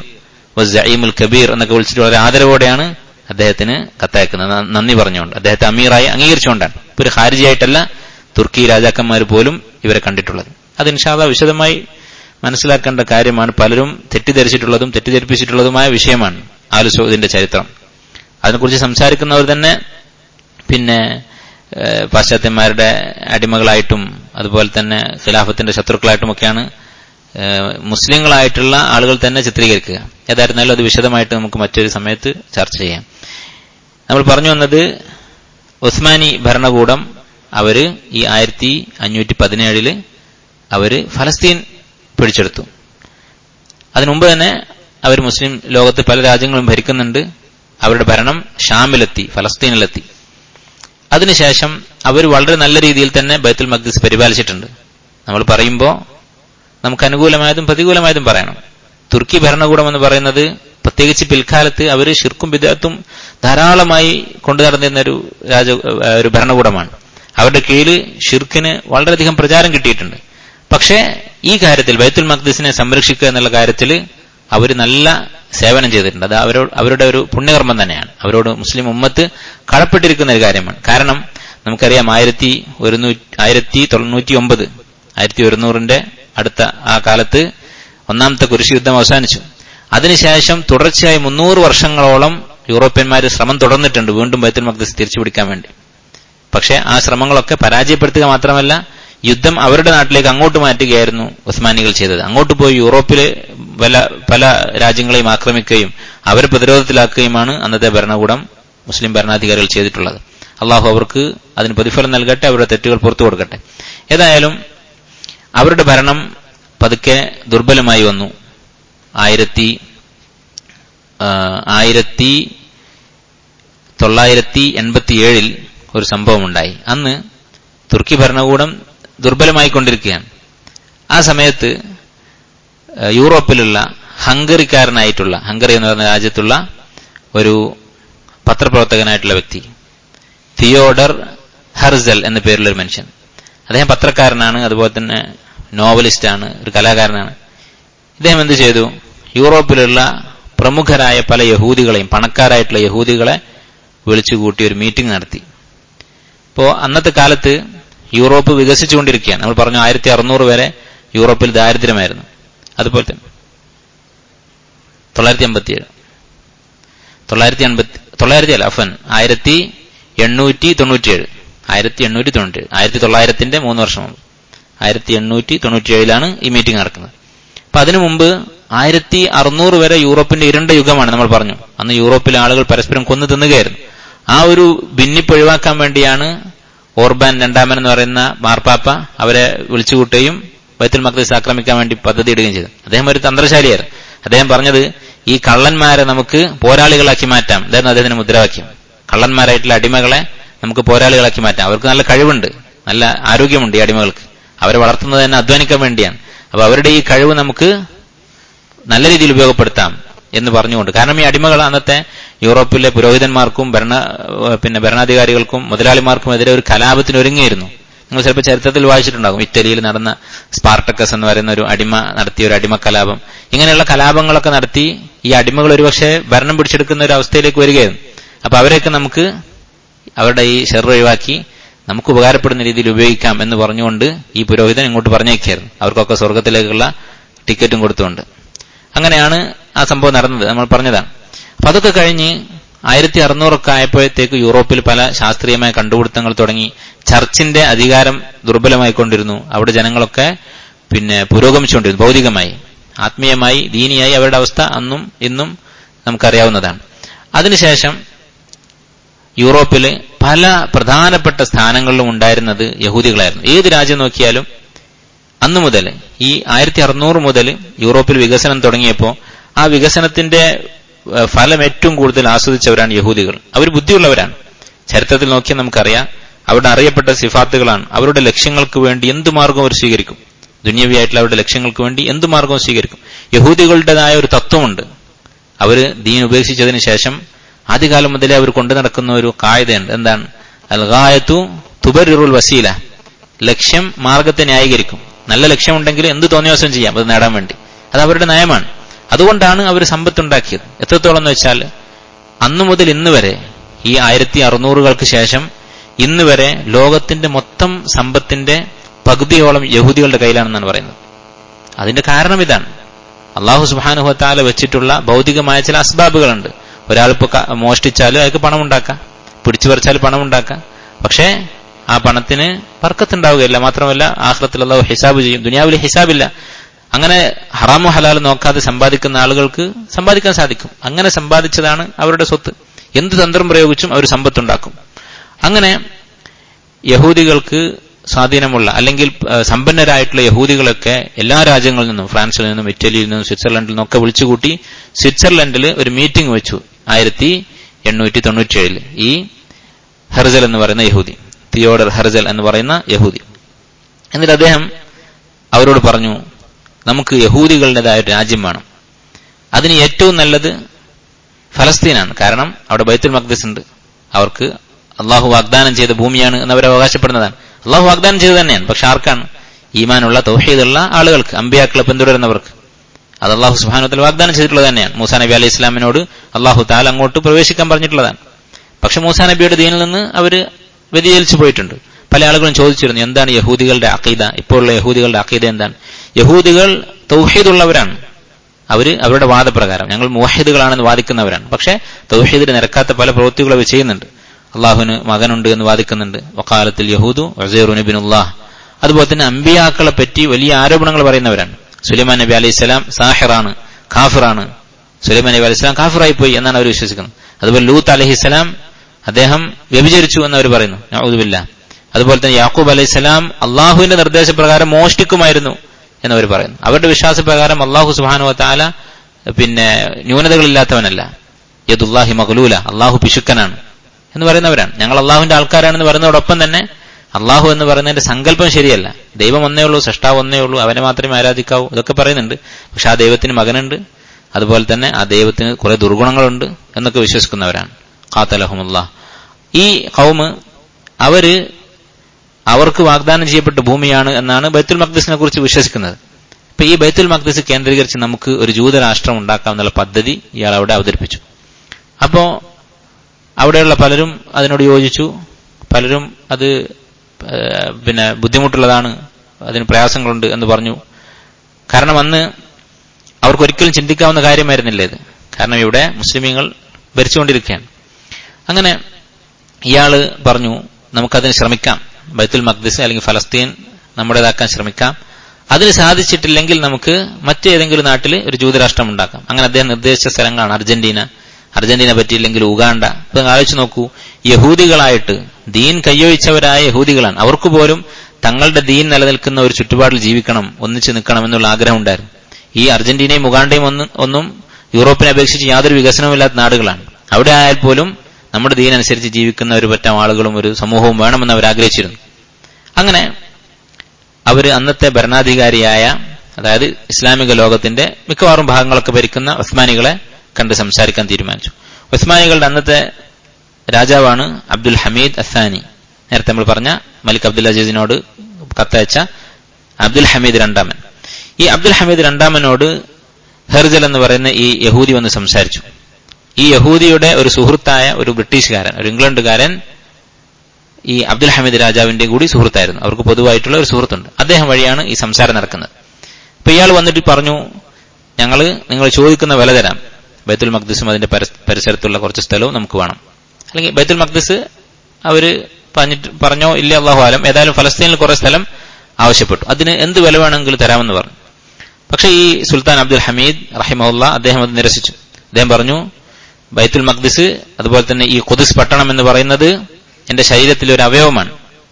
S1: സഈമുൽ കബീർ എന്നൊക്കെ വിളിച്ചിട്ട് വളരെ ആദരവോടെയാണ് അദ്ദേഹത്തിന് കത്തയക്കുന്നത് നന്ദി പറഞ്ഞുകൊണ്ട് അദ്ദേഹത്തെ അമീറായി അംഗീകരിച്ചുകൊണ്ടാണ് ഇപ്പൊ ഒരു ഹാരിജിയായിട്ടല്ല തുർക്കി രാജാക്കന്മാർ പോലും ഇവരെ കണ്ടിട്ടുള്ളത് അത് ഇൻഷാദ വിശദമായി മനസ്സിലാക്കേണ്ട കാര്യമാണ് പലരും തെറ്റിദ്ധരിച്ചിട്ടുള്ളതും തെറ്റിദ്ധരിപ്പിച്ചിട്ടുള്ളതുമായ വിഷയമാണ് ആലുസോദിന്റെ ചരിത്രം അതിനെക്കുറിച്ച് സംസാരിക്കുന്നവർ തന്നെ പിന്നെ പാശ്ചാത്യന്മാരുടെ അടിമകളായിട്ടും അതുപോലെ തന്നെ ഖിലാഫത്തിന്റെ ശത്രുക്കളായിട്ടുമൊക്കെയാണ് മുസ്ലിങ്ങളായിട്ടുള്ള ആളുകൾ തന്നെ ചിത്രീകരിക്കുക ഏതായിരുന്നാലും അത് വിശദമായിട്ട് നമുക്ക് മറ്റൊരു സമയത്ത് ചർച്ച ചെയ്യാം നമ്മൾ പറഞ്ഞു വന്നത് ഉസ്മാനി ഭരണകൂടം അവര് ഈ ആയിരത്തി അഞ്ഞൂറ്റി പതിനേഴില് അവര് ഫലസ്തീൻ പിടിച്ചെടുത്തു അതിനുമുമ്പ് തന്നെ അവർ മുസ്ലിം ലോകത്ത് പല രാജ്യങ്ങളും ഭരിക്കുന്നുണ്ട് അവരുടെ ഭരണം ഷാമിലെത്തി ഫലസ്തീനിലെത്തി അതിനുശേഷം അവർ വളരെ നല്ല രീതിയിൽ തന്നെ ബൈത്തുൽ മഖ്ദിസ് പരിപാലിച്ചിട്ടുണ്ട് നമ്മൾ പറയുമ്പോൾ നമുക്ക് അനുകൂലമായതും പ്രതികൂലമായതും പറയണം തുർക്കി ഭരണകൂടം എന്ന് പറയുന്നത് പ്രത്യേകിച്ച് പിൽക്കാലത്ത് അവർ ഷിർക്കും വിദഗ്ധത്തും ധാരാളമായി കൊണ്ടു നടന്നിരുന്ന ഒരു രാജ ഒരു ഭരണകൂടമാണ് അവരുടെ കീഴിൽ ഷിർക്കിന് വളരെയധികം പ്രചാരം കിട്ടിയിട്ടുണ്ട് പക്ഷേ ഈ കാര്യത്തിൽ ബൈത്തുൽ മഖ്ദിസിനെ സംരക്ഷിക്കുക എന്നുള്ള കാര്യത്തിൽ അവർ നല്ല സേവനം ചെയ്തിട്ടുണ്ട് അത് അവരോട് അവരുടെ ഒരു പുണ്യകർമ്മം തന്നെയാണ് അവരോട് മുസ്ലിം ഉമ്മത്ത് കടപ്പെട്ടിരിക്കുന്ന ഒരു കാര്യമാണ് കാരണം നമുക്കറിയാം ആയിരത്തി ഒരുന്നൂറ്റി ആയിരത്തി തൊണ്ണൂറ്റി ഒമ്പത് ആയിരത്തി ഒരുന്നൂറിന്റെ അടുത്ത ആ കാലത്ത് ഒന്നാമത്തെ കുരിശ് യുദ്ധം അവസാനിച്ചു അതിനുശേഷം തുടർച്ചയായി മുന്നൂറ് വർഷങ്ങളോളം യൂറോപ്യന്മാർ ശ്രമം തുടർന്നിട്ടുണ്ട് വീണ്ടും ബൈത്തുൽ മഖ്ദസ് തിരിച്ചുപിടിക്കാൻ വേണ്ടി പക്ഷേ ആ ശ്രമങ്ങളൊക്കെ പരാജയപ്പെടുത്തുക മാത്രമല്ല യുദ്ധം അവരുടെ നാട്ടിലേക്ക് അങ്ങോട്ട് മാറ്റുകയായിരുന്നു ഉസ്മാനികൾ ചെയ്തത് അങ്ങോട്ട് പോയി യൂറോപ്പിലെ പല പല രാജ്യങ്ങളെയും ആക്രമിക്കുകയും അവരെ പ്രതിരോധത്തിലാക്കുകയുമാണ് അന്നത്തെ ഭരണകൂടം മുസ്ലിം ഭരണാധികാരികൾ ചെയ്തിട്ടുള്ളത് അള്ളാഹു അവർക്ക് അതിന് പ്രതിഫലം നൽകട്ടെ അവരുടെ തെറ്റുകൾ പുറത്തു കൊടുക്കട്ടെ ഏതായാലും അവരുടെ ഭരണം പതുക്കെ ദുർബലമായി വന്നു ആയിരത്തി ആയിരത്തി തൊള്ളായിരത്തി എൺപത്തിയേഴിൽ ഒരു സംഭവമുണ്ടായി അന്ന് തുർക്കി ഭരണകൂടം ദുർബലമായിക്കൊണ്ടിരിക്കുകയാണ് ആ സമയത്ത് യൂറോപ്പിലുള്ള ഹംഗറിക്കാരനായിട്ടുള്ള ഹംഗറി എന്ന് പറയുന്ന രാജ്യത്തുള്ള ഒരു പത്രപ്രവർത്തകനായിട്ടുള്ള വ്യക്തി തിയോഡർ ഹെർസൽ എന്ന പേരുള്ള ഒരു മനുഷ്യൻ അദ്ദേഹം പത്രക്കാരനാണ് അതുപോലെ തന്നെ നോവലിസ്റ്റാണ് ഒരു കലാകാരനാണ് ഇദ്ദേഹം എന്ത് ചെയ്തു യൂറോപ്പിലുള്ള പ്രമുഖരായ പല യഹൂദികളെയും പണക്കാരായിട്ടുള്ള യഹൂദികളെ വിളിച്ചുകൂട്ടി ഒരു മീറ്റിംഗ് നടത്തി ഇപ്പോ അന്നത്തെ കാലത്ത് യൂറോപ്പ് വികസിച്ചുകൊണ്ടിരിക്കുകയാണ് നമ്മൾ പറഞ്ഞു ആയിരത്തി അറുന്നൂറ് വരെ യൂറോപ്പിൽ ദാരിദ്ര്യമായിരുന്നു അതുപോലെ തന്നെ തൊള്ളായിരത്തി അമ്പത്തിയേഴ് തൊള്ളായിരത്തി അൻപത്തി തൊള്ളായിരത്തി അല്ല അഫൻ ആയിരത്തി എണ്ണൂറ്റി തൊണ്ണൂറ്റിയേഴ് ആയിരത്തി എണ്ണൂറ്റി തൊണ്ണൂറ്റിയേഴ് ആയിരത്തി തൊള്ളായിരത്തിന്റെ മൂന്ന് വർഷം മുമ്പ് ആയിരത്തി എണ്ണൂറ്റി തൊണ്ണൂറ്റിയേഴിലാണ് ഈ മീറ്റിംഗ് നടക്കുന്നത് അപ്പൊ അതിനു മുമ്പ് ആയിരത്തി അറുന്നൂറ് വരെ യൂറോപ്പിന്റെ ഇരുണ്ട യുഗമാണ് നമ്മൾ പറഞ്ഞു അന്ന് യൂറോപ്പിലെ ആളുകൾ പരസ്പരം കൊന്നു തിന്നുകയായിരുന്നു ആ ഒരു ഭിന്നിപ്പ് ഒഴിവാക്കാൻ വേണ്ടിയാണ് ഓർബാൻ രണ്ടാമൻ എന്ന് പറയുന്ന മാർപ്പാപ്പ അവരെ വിളിച്ചുകൂട്ടുകയും ബൈത്തുൽ മഖ്ദീസ് ആക്രമിക്കാൻ വേണ്ടി പദ്ധതി ഇടുകയും ചെയ്തു അദ്ദേഹം ഒരു തന്ത്രശാലിയായിരുന്നു അദ്ദേഹം പറഞ്ഞത് ഈ കള്ളന്മാരെ നമുക്ക് പോരാളികളാക്കി മാറ്റാം ഇതായിരുന്നു അദ്ദേഹത്തിന്റെ മുദ്രാവാക്യം കള്ളന്മാരായിട്ടുള്ള അടിമകളെ നമുക്ക് പോരാളികളാക്കി മാറ്റാം അവർക്ക് നല്ല കഴിവുണ്ട് നല്ല ആരോഗ്യമുണ്ട് ഈ അടിമകൾക്ക് അവരെ വളർത്തുന്നത് തന്നെ അധ്വാനിക്കാൻ വേണ്ടിയാണ് അപ്പൊ അവരുടെ ഈ കഴിവ് നമുക്ക് നല്ല രീതിയിൽ ഉപയോഗപ്പെടുത്താം എന്ന് പറഞ്ഞുകൊണ്ട് കാരണം ഈ അടിമകൾ അന്നത്തെ യൂറോപ്പിലെ പുരോഹിതന്മാർക്കും ഭരണ പിന്നെ ഭരണാധികാരികൾക്കും മുതലാളിമാർക്കും എതിരെ ഒരു കലാപത്തിന് ഒരുങ്ങിയിരുന്നു നിങ്ങൾ ചിലപ്പോൾ ചരിത്രത്തിൽ വായിച്ചിട്ടുണ്ടാകും ഇറ്റലിയിൽ നടന്ന സ്പാർട്ടക്കസ് എന്ന് പറയുന്ന ഒരു അടിമ നടത്തിയ ഒരു അടിമ കലാപം ഇങ്ങനെയുള്ള കലാപങ്ങളൊക്കെ നടത്തി ഈ അടിമകൾ ഒരുപക്ഷെ ഭരണം പിടിച്ചെടുക്കുന്ന ഒരു അവസ്ഥയിലേക്ക് വരികയായിരുന്നു അപ്പൊ അവരെയൊക്കെ നമുക്ക് അവരുടെ ഈ ഷെർ ഒഴിവാക്കി നമുക്ക് ഉപകാരപ്പെടുന്ന രീതിയിൽ ഉപയോഗിക്കാം എന്ന് പറഞ്ഞുകൊണ്ട് ഈ പുരോഹിതൻ ഇങ്ങോട്ട് പറഞ്ഞേക്കായിരുന്നു അവർക്കൊക്കെ സ്വർഗത്തിലേക്കുള്ള ടിക്കറ്റും കൊടുത്തുകൊണ്ട് അങ്ങനെയാണ് ആ സംഭവം നടന്നത് നമ്മൾ പറഞ്ഞതാണ് അപ്പൊ അതൊക്കെ കഴിഞ്ഞ് ആയിരത്തി അറുന്നൂറൊക്കെ ആയപ്പോഴത്തേക്ക് യൂറോപ്പിൽ പല ശാസ്ത്രീയമായ കണ്ടുപിടുത്തങ്ങൾ തുടങ്ങി ചർച്ചിന്റെ അധികാരം ദുർബലമായിക്കൊണ്ടിരുന്നു അവിടെ ജനങ്ങളൊക്കെ പിന്നെ പുരോഗമിച്ചുകൊണ്ടിരുന്നു ഭൗതികമായി ആത്മീയമായി ദീനിയായി അവരുടെ അവസ്ഥ അന്നും ഇന്നും നമുക്കറിയാവുന്നതാണ് അതിനുശേഷം യൂറോപ്പിൽ പല പ്രധാനപ്പെട്ട സ്ഥാനങ്ങളിലും ഉണ്ടായിരുന്നത് യഹൂദികളായിരുന്നു ഏത് രാജ്യം നോക്കിയാലും അന്നു മുതൽ ഈ ആയിരത്തി അറുന്നൂറ് മുതൽ യൂറോപ്പിൽ വികസനം തുടങ്ങിയപ്പോൾ ആ വികസനത്തിന്റെ ഫലം ഏറ്റവും കൂടുതൽ ആസ്വദിച്ചവരാണ് യഹൂദികൾ അവർ ബുദ്ധിയുള്ളവരാണ് ചരിത്രത്തിൽ നോക്കിയാൽ നമുക്കറിയാം അവരുടെ അറിയപ്പെട്ട സിഫാത്തുകളാണ് അവരുടെ ലക്ഷ്യങ്ങൾക്ക് വേണ്ടി എന്ത് മാർഗവും അവർ സ്വീകരിക്കും ദുന്യവിയായിട്ടുള്ള അവരുടെ ലക്ഷ്യങ്ങൾക്ക് വേണ്ടി എന്ത് മാർഗവും സ്വീകരിക്കും യഹൂദികളുടേതായ ഒരു തത്വമുണ്ട് അവര് ദീൻ ഉപേക്ഷിച്ചതിന് ശേഷം ആദ്യകാലം മുതലേ അവർ കൊണ്ടു നടക്കുന്ന ഒരു കായതയുണ്ട് എന്താണ് അൽഗായത്തു തുബരുൽ വസീല ലക്ഷ്യം മാർഗത്തെ ന്യായീകരിക്കും നല്ല ലക്ഷ്യമുണ്ടെങ്കിൽ എന്ത് തോന്നിയാസം ചെയ്യാം അത് നേടാൻ വേണ്ടി അത് അവരുടെ നയമാണ് അതുകൊണ്ടാണ് അവർ സമ്പത്തുണ്ടാക്കിയത് എത്രത്തോളം എന്ന് വെച്ചാൽ അന്നു മുതൽ ഇന്ന് വരെ ഈ ആയിരത്തി അറുന്നൂറുകൾക്ക് ശേഷം ഇന്ന് വരെ ലോകത്തിന്റെ മൊത്തം സമ്പത്തിന്റെ പകുതിയോളം യഹൂദികളുടെ കയ്യിലാണെന്നാണ് പറയുന്നത് അതിന്റെ കാരണം ഇതാണ് അള്ളാഹു സുബാനുഹത്താല വെച്ചിട്ടുള്ള ഭൗതികമായ ചില അസ്ബാബുകളുണ്ട് ഒരാളിപ്പോ മോഷ്ടിച്ചാലും അയാൾക്ക് പണം ഉണ്ടാക്കാം പിടിച്ചു പറിച്ചാൽ പണം ഉണ്ടാക്കാം പക്ഷേ ആ പണത്തിന് പറക്കത്തുണ്ടാവുകയില്ല മാത്രമല്ല ആഹ്ലത്തിൽ അള്ളാഹു ഹിസാബ് ചെയ്യും ദുനിയാവിൽ ഹിസാബില്ല അങ്ങനെ ഹറാമോ ഹലാൽ നോക്കാതെ സമ്പാദിക്കുന്ന ആളുകൾക്ക് സമ്പാദിക്കാൻ സാധിക്കും അങ്ങനെ സമ്പാദിച്ചതാണ് അവരുടെ സ്വത്ത് എന്ത് തന്ത്രം പ്രയോഗിച്ചും അവർ സമ്പത്തുണ്ടാക്കും അങ്ങനെ യഹൂദികൾക്ക് സ്വാധീനമുള്ള അല്ലെങ്കിൽ സമ്പന്നരായിട്ടുള്ള യഹൂദികളൊക്കെ എല്ലാ രാജ്യങ്ങളിൽ നിന്നും ഫ്രാൻസിൽ നിന്നും ഇറ്റലിയിൽ നിന്നും സ്വിറ്റ്സർലൻഡിൽ നിന്നും ഒക്കെ വിളിച്ചുകൂട്ടി സ്വിറ്റ്സർലൻഡിൽ ഒരു മീറ്റിംഗ് വെച്ചു ആയിരത്തി എണ്ണൂറ്റി തൊണ്ണൂറ്റിയേഴിൽ ഈ ഹെർജൽ എന്ന് പറയുന്ന യഹൂദി തിയോഡർ ഹെർജൽ എന്ന് പറയുന്ന യഹൂദി എന്നിട്ട് അദ്ദേഹം അവരോട് പറഞ്ഞു നമുക്ക് യഹൂദികളുടേതായ ഒരു രാജ്യം വേണം അതിന് ഏറ്റവും നല്ലത് ഫലസ്തീനാണ് കാരണം അവിടെ ബൈത്തുൽ മഖ്ദിസ് ഉണ്ട് അവർക്ക് അള്ളാഹു വാഗ്ദാനം ചെയ്ത ഭൂമിയാണ് എന്ന് അവർ അവകാശപ്പെടുന്നതാണ് അള്ളാഹു വാഗ്ദാനം ചെയ്ത് തന്നെയാണ് പക്ഷെ ആർക്കാണ് ഈമാനുള്ള തൗഹീദുള്ള ആളുകൾക്ക് അമ്പിയാക്കളെ പിന്തുടരുന്നവർക്ക് അത് അള്ളാഹു സുബാനുത്തിൽ വാഗ്ദാനം ചെയ്തിട്ടുള്ളത് തന്നെയാണ് മൂസാ നബി അലൈഹി ഇസ്ലാമിനോട് അള്ളാഹു താൽ അങ്ങോട്ട് പ്രവേശിക്കാൻ പറഞ്ഞിട്ടുള്ളതാണ് പക്ഷെ മൂസാ നബിയുടെ ദീനിൽ നിന്ന് അവർ വ്യതിചലിച്ചു പോയിട്ടുണ്ട് പല ആളുകളും ചോദിച്ചിരുന്നു എന്താണ് യഹൂദികളുടെ അക്കീദ ഇപ്പോഴുള്ള യഹൂദികളുടെ അക്കീദ എന്താണ് യഹൂദികൾ തൗഹീദുള്ളവരാണ് അവര് അവരുടെ വാദപ്രകാരം ഞങ്ങൾ മുവാഹിദുകളാണെന്ന് വാദിക്കുന്നവരാണ് പക്ഷേ തൗഹീദിന് നിരക്കാത്ത പല പ്രവൃത്തികളും അവർ ചെയ്യുന്നുണ്ട് അള്ളാഹുവിന് മകനുണ്ട് എന്ന് വാദിക്കുന്നുണ്ട് വക്കാലത്തിൽ യഹൂദു വസീറുനിബിനുല്ലാഹ് അതുപോലെ തന്നെ അമ്പിയാക്കളെ പറ്റി വലിയ ആരോപണങ്ങൾ പറയുന്നവരാണ് സുലൈമാൻ നബി അലൈഹി സ്വലാം സാഹിറാണ് ഖാഫിറാണ് സുലൈമാൻ നബി അലൈഹി സ്വലാം ഖാഫിറായി പോയി എന്നാണ് അവർ വിശ്വസിക്കുന്നത് അതുപോലെ ലൂത്ത് അലഹി സ്വലാം അദ്ദേഹം വ്യഭിചരിച്ചു എന്ന് അവർ പറയുന്നു ഔദുബില്ല അതുപോലെ തന്നെ യാക്കൂബ് അലൈഹി സ്വലാം അള്ളാഹുവിന്റെ നിർദ്ദേശപ്രകാരം മോഷ്ടിക്കുമായിരുന്നു എന്നവർ പറയുന്നു അവരുടെ വിശ്വാസപ്രകാരം അള്ളാഹു സുബാനു താല പിന്നെ ന്യൂനതകളില്ലാത്തവനല്ല യദുല്ലാഹി മഹലൂല അള്ളാഹു പിശുക്കനാണ് എന്ന് പറയുന്നവരാണ് ഞങ്ങൾ അള്ളാഹുവിന്റെ ആൾക്കാരാണെന്ന് പറയുന്നതോടൊപ്പം തന്നെ അള്ളാഹു എന്ന് പറയുന്നതിന്റെ സങ്കല്പം ശരിയല്ല ദൈവം ഒന്നേ ഉള്ളൂ സൃഷ്ടാവ് ഒന്നേ ഉള്ളൂ അവനെ മാത്രമേ ആരാധിക്കാവൂ ഇതൊക്കെ പറയുന്നുണ്ട് പക്ഷെ ആ ദൈവത്തിന് മകനുണ്ട് അതുപോലെ തന്നെ ആ ദൈവത്തിന് കുറെ ദുർഗുണങ്ങളുണ്ട് എന്നൊക്കെ വിശ്വസിക്കുന്നവരാണ് ഖാത്തലഹമുല്ല ഈ കൗമ് അവര് അവർക്ക് വാഗ്ദാനം ചെയ്യപ്പെട്ട ഭൂമിയാണ് എന്നാണ് ബൈത്തുൽ മഖ്ദിസിനെ കുറിച്ച് വിശ്വസിക്കുന്നത് ഇപ്പൊ ഈ ബൈത്തുൽ മഖ്ദിസ് കേന്ദ്രീകരിച്ച് നമുക്ക് ഒരു ജൂതരാഷ്ട്രം ഉണ്ടാക്കാമെന്നുള്ള പദ്ധതി ഇയാൾ അവിടെ അവതരിപ്പിച്ചു അപ്പോ അവിടെയുള്ള പലരും അതിനോട് യോജിച്ചു പലരും അത് പിന്നെ ബുദ്ധിമുട്ടുള്ളതാണ് അതിന് പ്രയാസങ്ങളുണ്ട് എന്ന് പറഞ്ഞു കാരണം അന്ന് അവർക്കൊരിക്കലും ചിന്തിക്കാവുന്ന കാര്യമായിരുന്നില്ല ഇത് കാരണം ഇവിടെ മുസ്ലിമീങ്ങൾ ഭരിച്ചുകൊണ്ടിരിക്കുകയാണ് അങ്ങനെ ഇയാള് പറഞ്ഞു നമുക്കതിന് ശ്രമിക്കാം ബൈത്തുൽ മഖ്ദിസ് അല്ലെങ്കിൽ ഫലസ്തീൻ നമ്മുടേതാക്കാൻ ശ്രമിക്കാം അതിന് സാധിച്ചിട്ടില്ലെങ്കിൽ നമുക്ക് മറ്റേതെങ്കിലും നാട്ടിൽ ഒരു ജൂതരാഷ്ട്രം ഉണ്ടാക്കാം അങ്ങനെ അദ്ദേഹം നിർദ്ദേശിച്ച സ്ഥലങ്ങളാണ് അർജന്റീന അർജന്റീന പറ്റിയില്ലെങ്കിൽ ഉഗാണ്ട ഇപ്പൊ ആലോചിച്ച് നോക്കൂ യഹൂദികളായിട്ട് ദീൻ കയ്യൊഴിച്ചവരായ യഹൂദികളാണ് അവർക്ക് പോലും തങ്ങളുടെ ദീൻ നിലനിൽക്കുന്ന ഒരു ചുറ്റുപാടിൽ ജീവിക്കണം ഒന്നിച്ച് നിൽക്കണം എന്നുള്ള ആഗ്രഹം ഉണ്ടായിരുന്നു ഈ അർജന്റീനയും ഉഗാണ്ടയും ഒന്നും ഒന്നും യൂറോപ്പിനെ അപേക്ഷിച്ച് യാതൊരു വികസനവുമില്ലാത്ത നാടുകളാണ് അവിടെ ആയാൽ പോലും നമ്മുടെ ദീനനുസരിച്ച് ജീവിക്കുന്ന ഒരു പറ്റം ആളുകളും ഒരു സമൂഹവും വേണമെന്ന് അവർ ആഗ്രഹിച്ചിരുന്നു അങ്ങനെ അവർ അന്നത്തെ ഭരണാധികാരിയായ അതായത് ഇസ്ലാമിക ലോകത്തിന്റെ മിക്കവാറും ഭാഗങ്ങളൊക്കെ ഭരിക്കുന്ന ഉസ്മാനികളെ കണ്ട് സംസാരിക്കാൻ തീരുമാനിച്ചു ഉസ്മാനികളുടെ അന്നത്തെ രാജാവാണ് അബ്ദുൽ ഹമീദ് അസാനി നേരത്തെ നമ്മൾ പറഞ്ഞ മലിക് അബ്ദുൽ അജീസിനോട് കത്തയച്ച അബ്ദുൽ ഹമീദ് രണ്ടാമൻ ഈ അബ്ദുൽ ഹമീദ് രണ്ടാമനോട് ഹെർജൽ എന്ന് പറയുന്ന ഈ യഹൂദി വന്ന് സംസാരിച്ചു ഈ യഹൂദിയുടെ ഒരു സുഹൃത്തായ ഒരു ബ്രിട്ടീഷുകാരൻ ഒരു ഇംഗ്ലണ്ടുകാരൻ ഈ അബ്ദുൽ ഹമീദ് രാജാവിന്റെ കൂടി സുഹൃത്തായിരുന്നു അവർക്ക് പൊതുവായിട്ടുള്ള ഒരു സുഹൃത്തുണ്ട് അദ്ദേഹം വഴിയാണ് ഈ സംസാരം നടക്കുന്നത് അപ്പൊ ഇയാൾ വന്നിട്ട് പറഞ്ഞു ഞങ്ങൾ നിങ്ങൾ ചോദിക്കുന്ന വില തരാം ബൈത്തുൽ മഖ്ദിസും അതിന്റെ പരസ്- പരിസരത്തുള്ള കുറച്ച് സ്ഥലവും നമുക്ക് വേണം അല്ലെങ്കിൽ ബൈത്തുൽ മഖ്ദിസ് അവര് പറഞ്ഞിട്ട് പറഞ്ഞോ ഇല്ല അള്ളാഹു ആലം ഏതായാലും ഫലസ്തീനിൽ കുറെ സ്ഥലം ആവശ്യപ്പെട്ടു അതിന് എന്ത് വില വേണമെങ്കിലും തരാമെന്ന് പറഞ്ഞു പക്ഷെ ഈ സുൽത്താൻ അബ്ദുൽ ഹമീദ് റഹിമഹുല്ല അദ്ദേഹം അത് നിരസിച്ചു അദ്ദേഹം പറഞ്ഞു ബൈത്തുൽ മഖ്ദിസ് അതുപോലെ തന്നെ ഈ ഖുദിസ് പട്ടണം എന്ന് പറയുന്നത് എന്റെ ശരീരത്തിലെ ഒരു അവയവമാണ്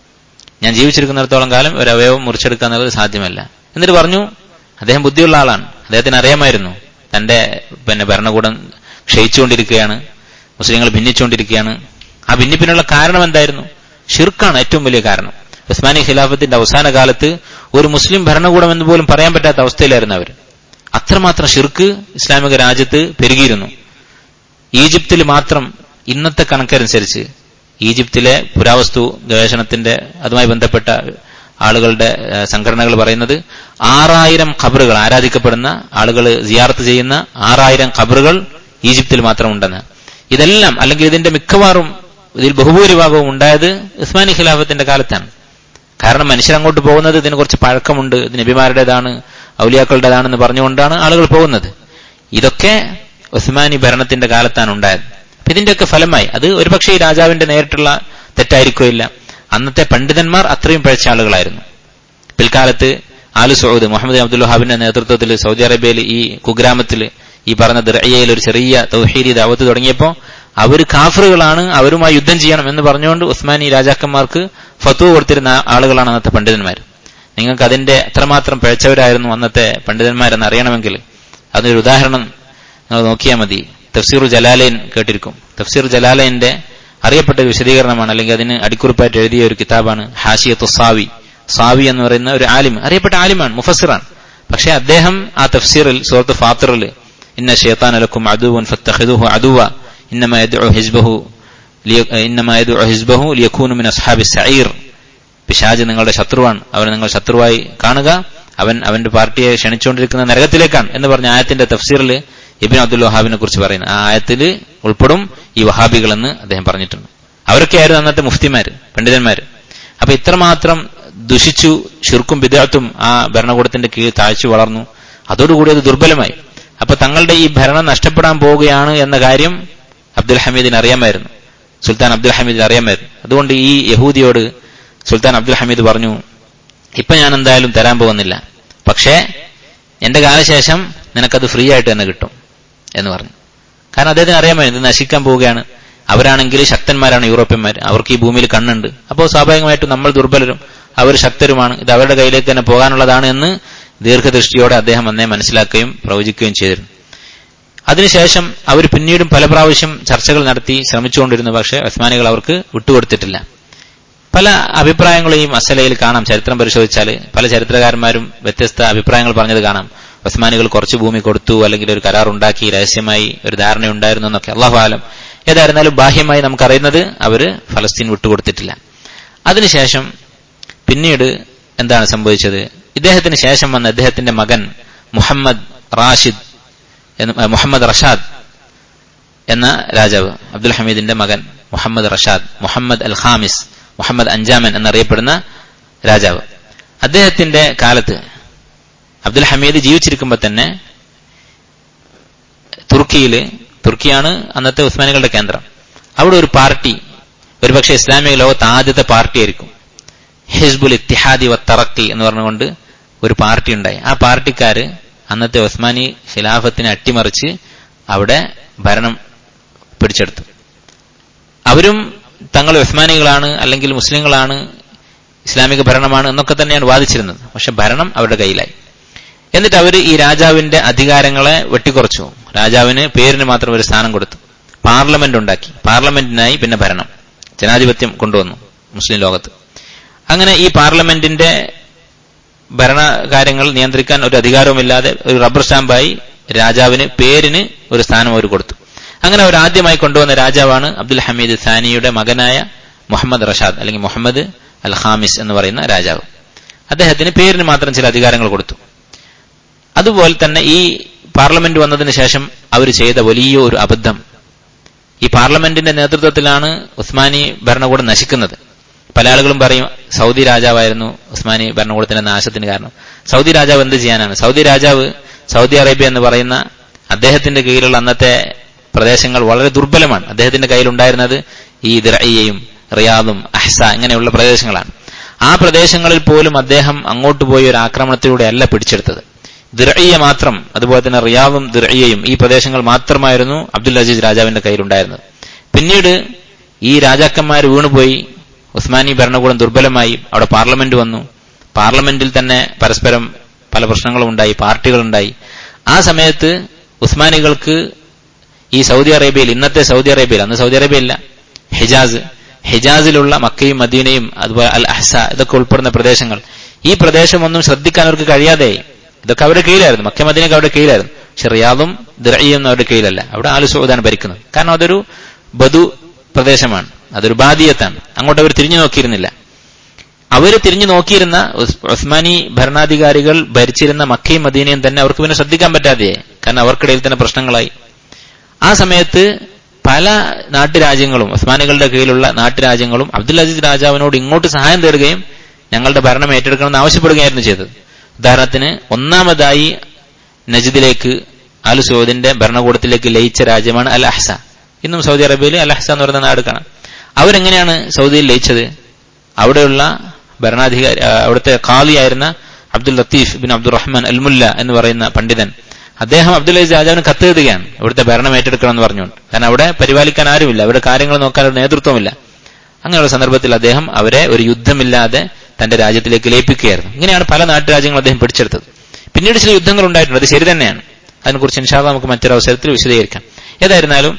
S1: ഞാൻ ജീവിച്ചിരിക്കുന്നിടത്തോളം കാലം ഒരു അവയവം മുറിച്ചെടുക്കുക എന്നുള്ളത് സാധ്യമല്ല എന്നിട്ട് പറഞ്ഞു അദ്ദേഹം ബുദ്ധിയുള്ള ആളാണ് അദ്ദേഹത്തിന് അറിയാമായിരുന്നു തന്റെ പിന്നെ ഭരണകൂടം ക്ഷയിച്ചുകൊണ്ടിരിക്കുകയാണ് മുസ്ലിങ്ങൾ ഭിന്നിച്ചുകൊണ്ടിരിക്കുകയാണ് ആ ഭിന്നിപ്പിനുള്ള കാരണം എന്തായിരുന്നു ഷിർക്കാണ് ഏറ്റവും വലിയ കാരണം ഉസ്മാനി ഖിലാഫത്തിന്റെ അവസാന കാലത്ത് ഒരു മുസ്ലിം ഭരണകൂടം എന്ന് പോലും പറയാൻ പറ്റാത്ത അവസ്ഥയിലായിരുന്നു അവർ അത്രമാത്രം ഷിർക്ക് ഇസ്ലാമിക രാജ്യത്ത് പെരുകിയിരുന്നു ഈജിപ്തിൽ മാത്രം ഇന്നത്തെ കണക്കനുസരിച്ച് ഈജിപ്തിലെ പുരാവസ്തു ഗവേഷണത്തിന്റെ അതുമായി ബന്ധപ്പെട്ട ആളുകളുടെ ഏഹ്, സംഘടനകൾ പറയുന്നത് ആറായിരം ഖബറുകൾ ആരാധിക്കപ്പെടുന്ന ആളുകൾ സിയാർത്ത് ചെയ്യുന്ന ആറായിരം ഖബറുകൾ ഈജിപ്തിൽ മാത്രം ഉണ്ടെന്ന് ഇതെല്ലാം അല്ലെങ്കിൽ ഇതിന്റെ മിക്കവാറും ഇതിൽ ബഹുഭൂരിഭാഗവും ഉണ്ടായത് ഉസ്മാനി ഖിലാഫത്തിന്റെ കാലത്താണ് കാരണം മനുഷ്യർ അങ്ങോട്ട് പോകുന്നത് ഇതിന് കുറച്ച് പഴക്കമുണ്ട് ഇത് നബിമാരുടേതാണ് ഔലിയാക്കളുടേതാണെന്ന് പറഞ്ഞുകൊണ്ടാണ് ആളുകൾ പോകുന്നത് ഇതൊക്കെ ഉസ്മാനി ഭരണത്തിന്റെ കാലത്താണ് ഉണ്ടായത് അപ്പൊ ഇതിന്റെയൊക്കെ ഫലമായി അത് ഒരുപക്ഷെ ഈ രാജാവിന്റെ നേരിട്ടുള്ള തെറ്റായിരിക്കില്ല അന്നത്തെ പണ്ഡിതന്മാർ അത്രയും പഴച്ച ആളുകളായിരുന്നു പിൽക്കാലത്ത് ആലു സൗദ് മുഹമ്മദ് അബ്ദുൽ വഹാബിന്റെ നേതൃത്വത്തിൽ സൗദി അറേബ്യയിൽ ഈ കുഗ്രാമത്തിൽ ഈ പറഞ്ഞ ദിറയ്യയിൽ ഒരു ചെറിയ തൗഹീദി ദാവത്ത് തുടങ്ങിയപ്പോൾ അവർ കാഫറുകളാണ് അവരുമായി യുദ്ധം ചെയ്യണം എന്ന് പറഞ്ഞുകൊണ്ട് ഉസ്മാനി രാജാക്കന്മാർക്ക് ഫത്വ കൊടുത്തിരുന്ന ആളുകളാണ് അന്നത്തെ പണ്ഡിതന്മാർ നിങ്ങൾക്ക് അതിന്റെ എത്രമാത്രം പിഴച്ചവരായിരുന്നു അന്നത്തെ പണ്ഡിതന്മാരെന്ന് അറിയണമെങ്കിൽ അതിനൊരു ഉദാഹരണം നിങ്ങൾ നോക്കിയാൽ മതി തഫ്സീർ ജലാലയൻ കേട്ടിരിക്കും തഫ്സീർ ജലാലയന്റെ അറിയപ്പെട്ട ഒരു വിശദീകരണമാണ് അല്ലെങ്കിൽ അതിന് അടിക്കുറിപ്പായിട്ട് എഴുതിയ ഒരു കിതാബാണ് ഹാഷിയത്തു സാവി സാവി എന്ന് പറയുന്ന ഒരു ആലിം അറിയപ്പെട്ട ആലിമാണ് മുഫസിറാണ് പക്ഷെ അദ്ദേഹം ആ തഫ്സീറിൽ സുഹൃത്ത് ഫാത്തിറിൽ ഇന്ന ഷേത്താൻ അലക്കും അദുവൻ ഫത്തഖിദുഹു അദുവ ഇന്നമ യദ്ഉ ഹിസ്ബഹു ലിയ- ഇന്നമ യദ്ഉ ഹിസ്ബഹു ലിയകൂനു മിൻ അസ്ഹാബി സഈർ പിശാജ് നിങ്ങളുടെ ശത്രുവാണ് അവനെ നിങ്ങൾ ശത്രുവായി കാണുക അവൻ അവന്റെ പാർട്ടിയെ ക്ഷണിച്ചുകൊണ്ടിരിക്കുന്ന നരകത്തിലേക്കാണ് എന്ന് പറഞ്ഞ ആയത്തിന്റെ തഫ്സീറിൽ ഇബിൻ അബ്ദുൽ വഹാബിനെ കുറിച്ച് പറയുന്നത് ആ ആയത്തിൽ ഉൾപ്പെടും ഈ വഹാബികളെന്ന് അദ്ദേഹം പറഞ്ഞിട്ടുണ്ട് അവരൊക്കെയായിരുന്നു അന്നത്തെ മുഫ്തിമാര് പണ്ഡിതന്മാര് അപ്പൊ ഇത്രമാത്രം ദുഷിച്ചു ഷിർക്കും വിദഗ്ധത്തും ആ ഭരണകൂടത്തിന്റെ കീഴിൽ താഴ്ച വളർന്നു അതോടുകൂടി അത് ദുർബലമായി അപ്പൊ തങ്ങളുടെ ഈ ഭരണം നഷ്ടപ്പെടാൻ പോവുകയാണ് എന്ന കാര്യം അബ്ദുൽ ഹമീദിന് അറിയാമായിരുന്നു സുൽത്താൻ അബ്ദുൽ ഹമീദിന് അറിയാമായിരുന്നു അതുകൊണ്ട് ഈ യഹൂദിയോട് സുൽത്താൻ അബ്ദുൽ ഹമീദ് പറഞ്ഞു ഇപ്പൊ ഞാൻ എന്തായാലും തരാൻ പോകുന്നില്ല പക്ഷേ എന്റെ കാലശേഷം നിനക്കത് ഫ്രീ ആയിട്ട് തന്നെ കിട്ടും എന്ന് പറഞ്ഞു കാരണം അദ്ദേഹത്തിന് അറിയാമായിരുന്നു ഇത് നശിക്കാൻ പോവുകയാണ് അവരാണെങ്കിൽ ശക്തന്മാരാണ് യൂറോപ്യന്മാർ അവർക്ക് ഈ ഭൂമിയിൽ കണ്ണുണ്ട് അപ്പോൾ സ്വാഭാവികമായിട്ടും നമ്മൾ ദുർബലരും അവർ ശക്തരുമാണ് ഇത് അവരുടെ കയ്യിലേക്ക് തന്നെ പോകാനുള്ളതാണ് എന്ന് ദീർഘദൃഷ്ടിയോടെ അദ്ദേഹം അന്നേ മനസ്സിലാക്കുകയും പ്രവചിക്കുകയും ചെയ്തിരുന്നു അതിനുശേഷം അവർ പിന്നീടും പല പ്രാവശ്യം ചർച്ചകൾ നടത്തി ശ്രമിച്ചുകൊണ്ടിരുന്നു പക്ഷേ ഉസ്മാനികൾ അവർക്ക് വിട്ടുകൊടുത്തിട്ടില്ല പല അഭിപ്രായങ്ങളും ഈ മസലയിൽ കാണാം ചരിത്രം പരിശോധിച്ചാൽ പല ചരിത്രകാരന്മാരും വ്യത്യസ്ത അഭിപ്രായങ്ങൾ പറഞ്ഞത് കാണാം ഉസ്മാനികൾ കുറച്ച് ഭൂമി കൊടുത്തു അല്ലെങ്കിൽ ഒരു കരാർ ഉണ്ടാക്കി രഹസ്യമായി ഒരു ധാരണ ഉണ്ടായിരുന്നു എന്നൊക്കെ അള്ളാഹു ആലം ഏതായിരുന്നാലും ബാഹ്യമായി നമുക്കറിയുന്നത് അവര് ഫലസ്തീൻ വിട്ടുകൊടുത്തിട്ടില്ല അതിനുശേഷം പിന്നീട് എന്താണ് സംഭവിച്ചത് ഇദ്ദേഹത്തിന് ശേഷം വന്ന ഇദ്ദേഹത്തിന്റെ മകൻ മുഹമ്മദ് റാഷിദ് എന്ന് ആ, മുഹമ്മദ് റഷാദ് എന്ന രാജാവ് അബ്ദുൽ ഹമീദിന്റെ മകൻ മുഹമ്മദ് റഷാദ് മുഹമ്മദ് അൽ ഖാമിസ് മുഹമ്മദ് അഞ്ചാമൻ എന്നറിയപ്പെടുന്ന രാജാവ് അദ്ദേഹത്തിന്റെ കാലത്ത് അബ്ദുൽ ഹമീദ് ജീവിച്ചിരിക്കുമ്പോൾ തന്നെ തുർക്കിയില് തുർക്കിയാണ് അന്നത്തെ ഉസ്മാനികളുടെ കേന്ദ്രം അവിടെ ഒരു പാർട്ടി ഒരുപക്ഷെ ഇസ്ലാമിക ലോകത്ത് ആദ്യത്തെ പാർട്ടി ആയിരിക്കും ഹിസ്ബുൽ ഇത്തിഹാദി വ തറക്കി എന്ന് പറഞ്ഞുകൊണ്ട് ഒരു പാർട്ടി ഉണ്ടായി ആ പാർട്ടിക്കാര് അന്നത്തെ ഉസ്മാനി ഖിലാഫത്തിനെ അട്ടിമറിച്ച് അവിടെ ഭരണം പിടിച്ചെടുത്തു അവരും തങ്ങൾ ഉസ്മാനികളാണ് അല്ലെങ്കിൽ മുസ്ലിങ്ങളാണ് ഇസ്ലാമിക ഭരണമാണ് എന്നൊക്കെ തന്നെയാണ് വാദിച്ചിരുന്നത് പക്ഷെ ഭരണം അവരുടെ കയ്യിലായി എന്നിട്ട് അവർ ഈ രാജാവിന്റെ അധികാരങ്ങളെ വെട്ടിക്കുറച്ചു രാജാവിന് പേരിന് മാത്രം ഒരു സ്ഥാനം കൊടുത്തു പാർലമെന്റ് ഉണ്ടാക്കി പാർലമെന്റിനായി പിന്നെ ഭരണം ജനാധിപത്യം കൊണ്ടുവന്നു മുസ്ലിം ലോകത്ത് അങ്ങനെ ഈ പാർലമെന്റിന്റെ ഭരണകാര്യങ്ങൾ നിയന്ത്രിക്കാൻ ഒരു അധികാരവുമില്ലാതെ ഒരു റബ്ബർ സ്റ്റാമ്പായി രാജാവിന് പേരിന് ഒരു സ്ഥാനം അവർ കൊടുത്തു അങ്ങനെ അവർ ആദ്യമായി കൊണ്ടുവന്ന രാജാവാണ് അബ്ദുൽ ഹമീദ് സാനിയുടെ മകനായ മുഹമ്മദ് റഷാദ് അല്ലെങ്കിൽ മുഹമ്മദ് അൽ ഹാമിസ് എന്ന് പറയുന്ന രാജാവ് അദ്ദേഹത്തിന് പേരിന് മാത്രം ചില അധികാരങ്ങൾ കൊടുത്തു അതുപോലെ തന്നെ ഈ പാർലമെന്റ് വന്നതിന് ശേഷം അവർ ചെയ്ത വലിയ ഒരു അബദ്ധം ഈ പാർലമെന്റിന്റെ നേതൃത്വത്തിലാണ് ഉസ്മാനി ഭരണകൂടം നശിക്കുന്നത് പല ആളുകളും പറയും സൗദി രാജാവായിരുന്നു ഉസ്മാനി ഭരണകൂടത്തിന്റെ നാശത്തിന് കാരണം സൗദി രാജാവ് എന്ത് ചെയ്യാനാണ് സൗദി രാജാവ് സൗദി അറേബ്യ എന്ന് പറയുന്ന അദ്ദേഹത്തിന്റെ കീഴിലുള്ള അന്നത്തെ പ്രദേശങ്ങൾ വളരെ ദുർബലമാണ് അദ്ദേഹത്തിന്റെ കയ്യിലുണ്ടായിരുന്നത് ഈ ദിറയ്യയും റിയാദും അഹ്സ ഇങ്ങനെയുള്ള പ്രദേശങ്ങളാണ് ആ പ്രദേശങ്ങളിൽ പോലും അദ്ദേഹം അങ്ങോട്ട് പോയി ഒരു ആക്രമണത്തിലൂടെ അല്ല പിടിച്ചെടുത്തത് ദിറയ്യ മാത്രം അതുപോലെ തന്നെ റിയാദും ദിറയ്യയും ഈ പ്രദേശങ്ങൾ മാത്രമായിരുന്നു അബ്ദുൽ അസീസ് രാജാവിന്റെ കയ്യിലുണ്ടായിരുന്നത് പിന്നീട് ഈ രാജാക്കന്മാർ വീണുപോയി ഉസ്മാനി ഭരണകൂടം ദുർബലമായി അവിടെ പാർലമെന്റ് വന്നു പാർലമെന്റിൽ തന്നെ പരസ്പരം പല പ്രശ്നങ്ങളും ഉണ്ടായി പാർട്ടികളുണ്ടായി ആ സമയത്ത് ഉസ്മാനികൾക്ക് ഈ സൗദി അറേബ്യയിൽ ഇന്നത്തെ സൗദി അറേബ്യയിൽ അന്ന് സൗദി അറേബ്യ ഇല്ല ഹിജാസ് ഹിജാസിലുള്ള മക്കയും മദീനയും അതുപോലെ അൽ അഹ്സ ഇതൊക്കെ ഉൾപ്പെടുന്ന പ്രദേശങ്ങൾ ഈ പ്രദേശമൊന്നും ശ്രദ്ധിക്കാൻ അവർക്ക് കഴിയാതെ ഇതൊക്കെ അവരുടെ കീഴിലായിരുന്നു മക്ക മദീനൊക്കെ അവരുടെ കീഴിലായിരുന്നു പക്ഷെ റിയാദും ദിറയും അവരുടെ കീഴിലല്ല അവിടെ ആലു സൗദാണ് ഭരിക്കുന്നത് കാരണം അതൊരു ബദു പ്രദേശമാണ് അതൊരു ബാദിയത്താണ് അങ്ങോട്ട് അവർ തിരിഞ്ഞു നോക്കിയിരുന്നില്ല അവർ തിരിഞ്ഞു നോക്കിയിരുന്ന ഉസ്മാനി ഭരണാധികാരികൾ ഭരിച്ചിരുന്ന മക്കയും മദീനയും തന്നെ അവർക്ക് പിന്നെ ശ്രദ്ധിക്കാൻ പറ്റാതെയായി കാരണം അവർക്കിടയിൽ തന്നെ പ്രശ്നങ്ങളായി ആ സമയത്ത് പല നാട്ടുരാജ്യങ്ങളും ഉസ്മാനികളുടെ കീഴിലുള്ള നാട്ടുരാജ്യങ്ങളും അബ്ദുൽ അസീസ് രാജാവിനോട് ഇങ്ങോട്ട് സഹായം തേടുകയും ഞങ്ങളുടെ ഭരണം ഏറ്റെടുക്കണമെന്ന് ആവശ്യപ്പെടുകയായിരുന്നു ചെയ്തത് ഉദാഹരണത്തിന് ഒന്നാമതായി നജിദിലേക്ക് അൽ സൗദിന്റെ ഭരണകൂടത്തിലേക്ക് ലയിച്ച രാജ്യമാണ് അൽ അഹ്സ ഇന്നും സൗദി അറേബ്യയിൽ അൽ അഹ്സ എന്ന് പറയുന്ന നാട് കാണാം അവരെങ്ങനെയാണ് സൗദിയിൽ ലയിച്ചത് അവിടെയുള്ള ഭരണാധികാരി അവിടുത്തെ ഖാലിയായിരുന്ന Abdul Latif bin Abdurrahman Al Mulla എന്ന് പറയുന്ന പണ്ഡിതൻ അദ്ദേഹം അബ്ദുൽ അസീസ് രാജാവിന് കത്ത് എഴുതുകയാണ് ഇവിടുത്തെ ഭരണം ഏറ്റെടുക്കണം എന്ന് പറഞ്ഞുകൊണ്ട് കാരണം അവിടെ പരിപാലിക്കാൻ ആരുമില്ല അവരുടെ കാര്യങ്ങൾ നോക്കാൻ ഒരു നേതൃത്വമില്ല അങ്ങനെയുള്ള സന്ദർഭത്തിൽ അദ്ദേഹം അവരെ ഒരു യുദ്ധമില്ലാതെ തന്റെ രാജ്യത്തിലേക്ക് ലയിപ്പിക്കുകയായിരുന്നു ഇങ്ങനെയാണ് പല നാട്ടുരാജ്യങ്ങളും അദ്ദേഹം പിടിച്ചെടുത്തത് പിന്നീട് ചില യുദ്ധങ്ങൾ ഉണ്ടായിട്ടുണ്ട് അത് ശരി തന്നെയാണ് അതിനെക്കുറിച്ച് ഇൻഷാല്ല നമുക്ക് മറ്റൊരു അവസരത്തിൽ വിശദീകരിക്കാം ഏതായിരുന്നാലും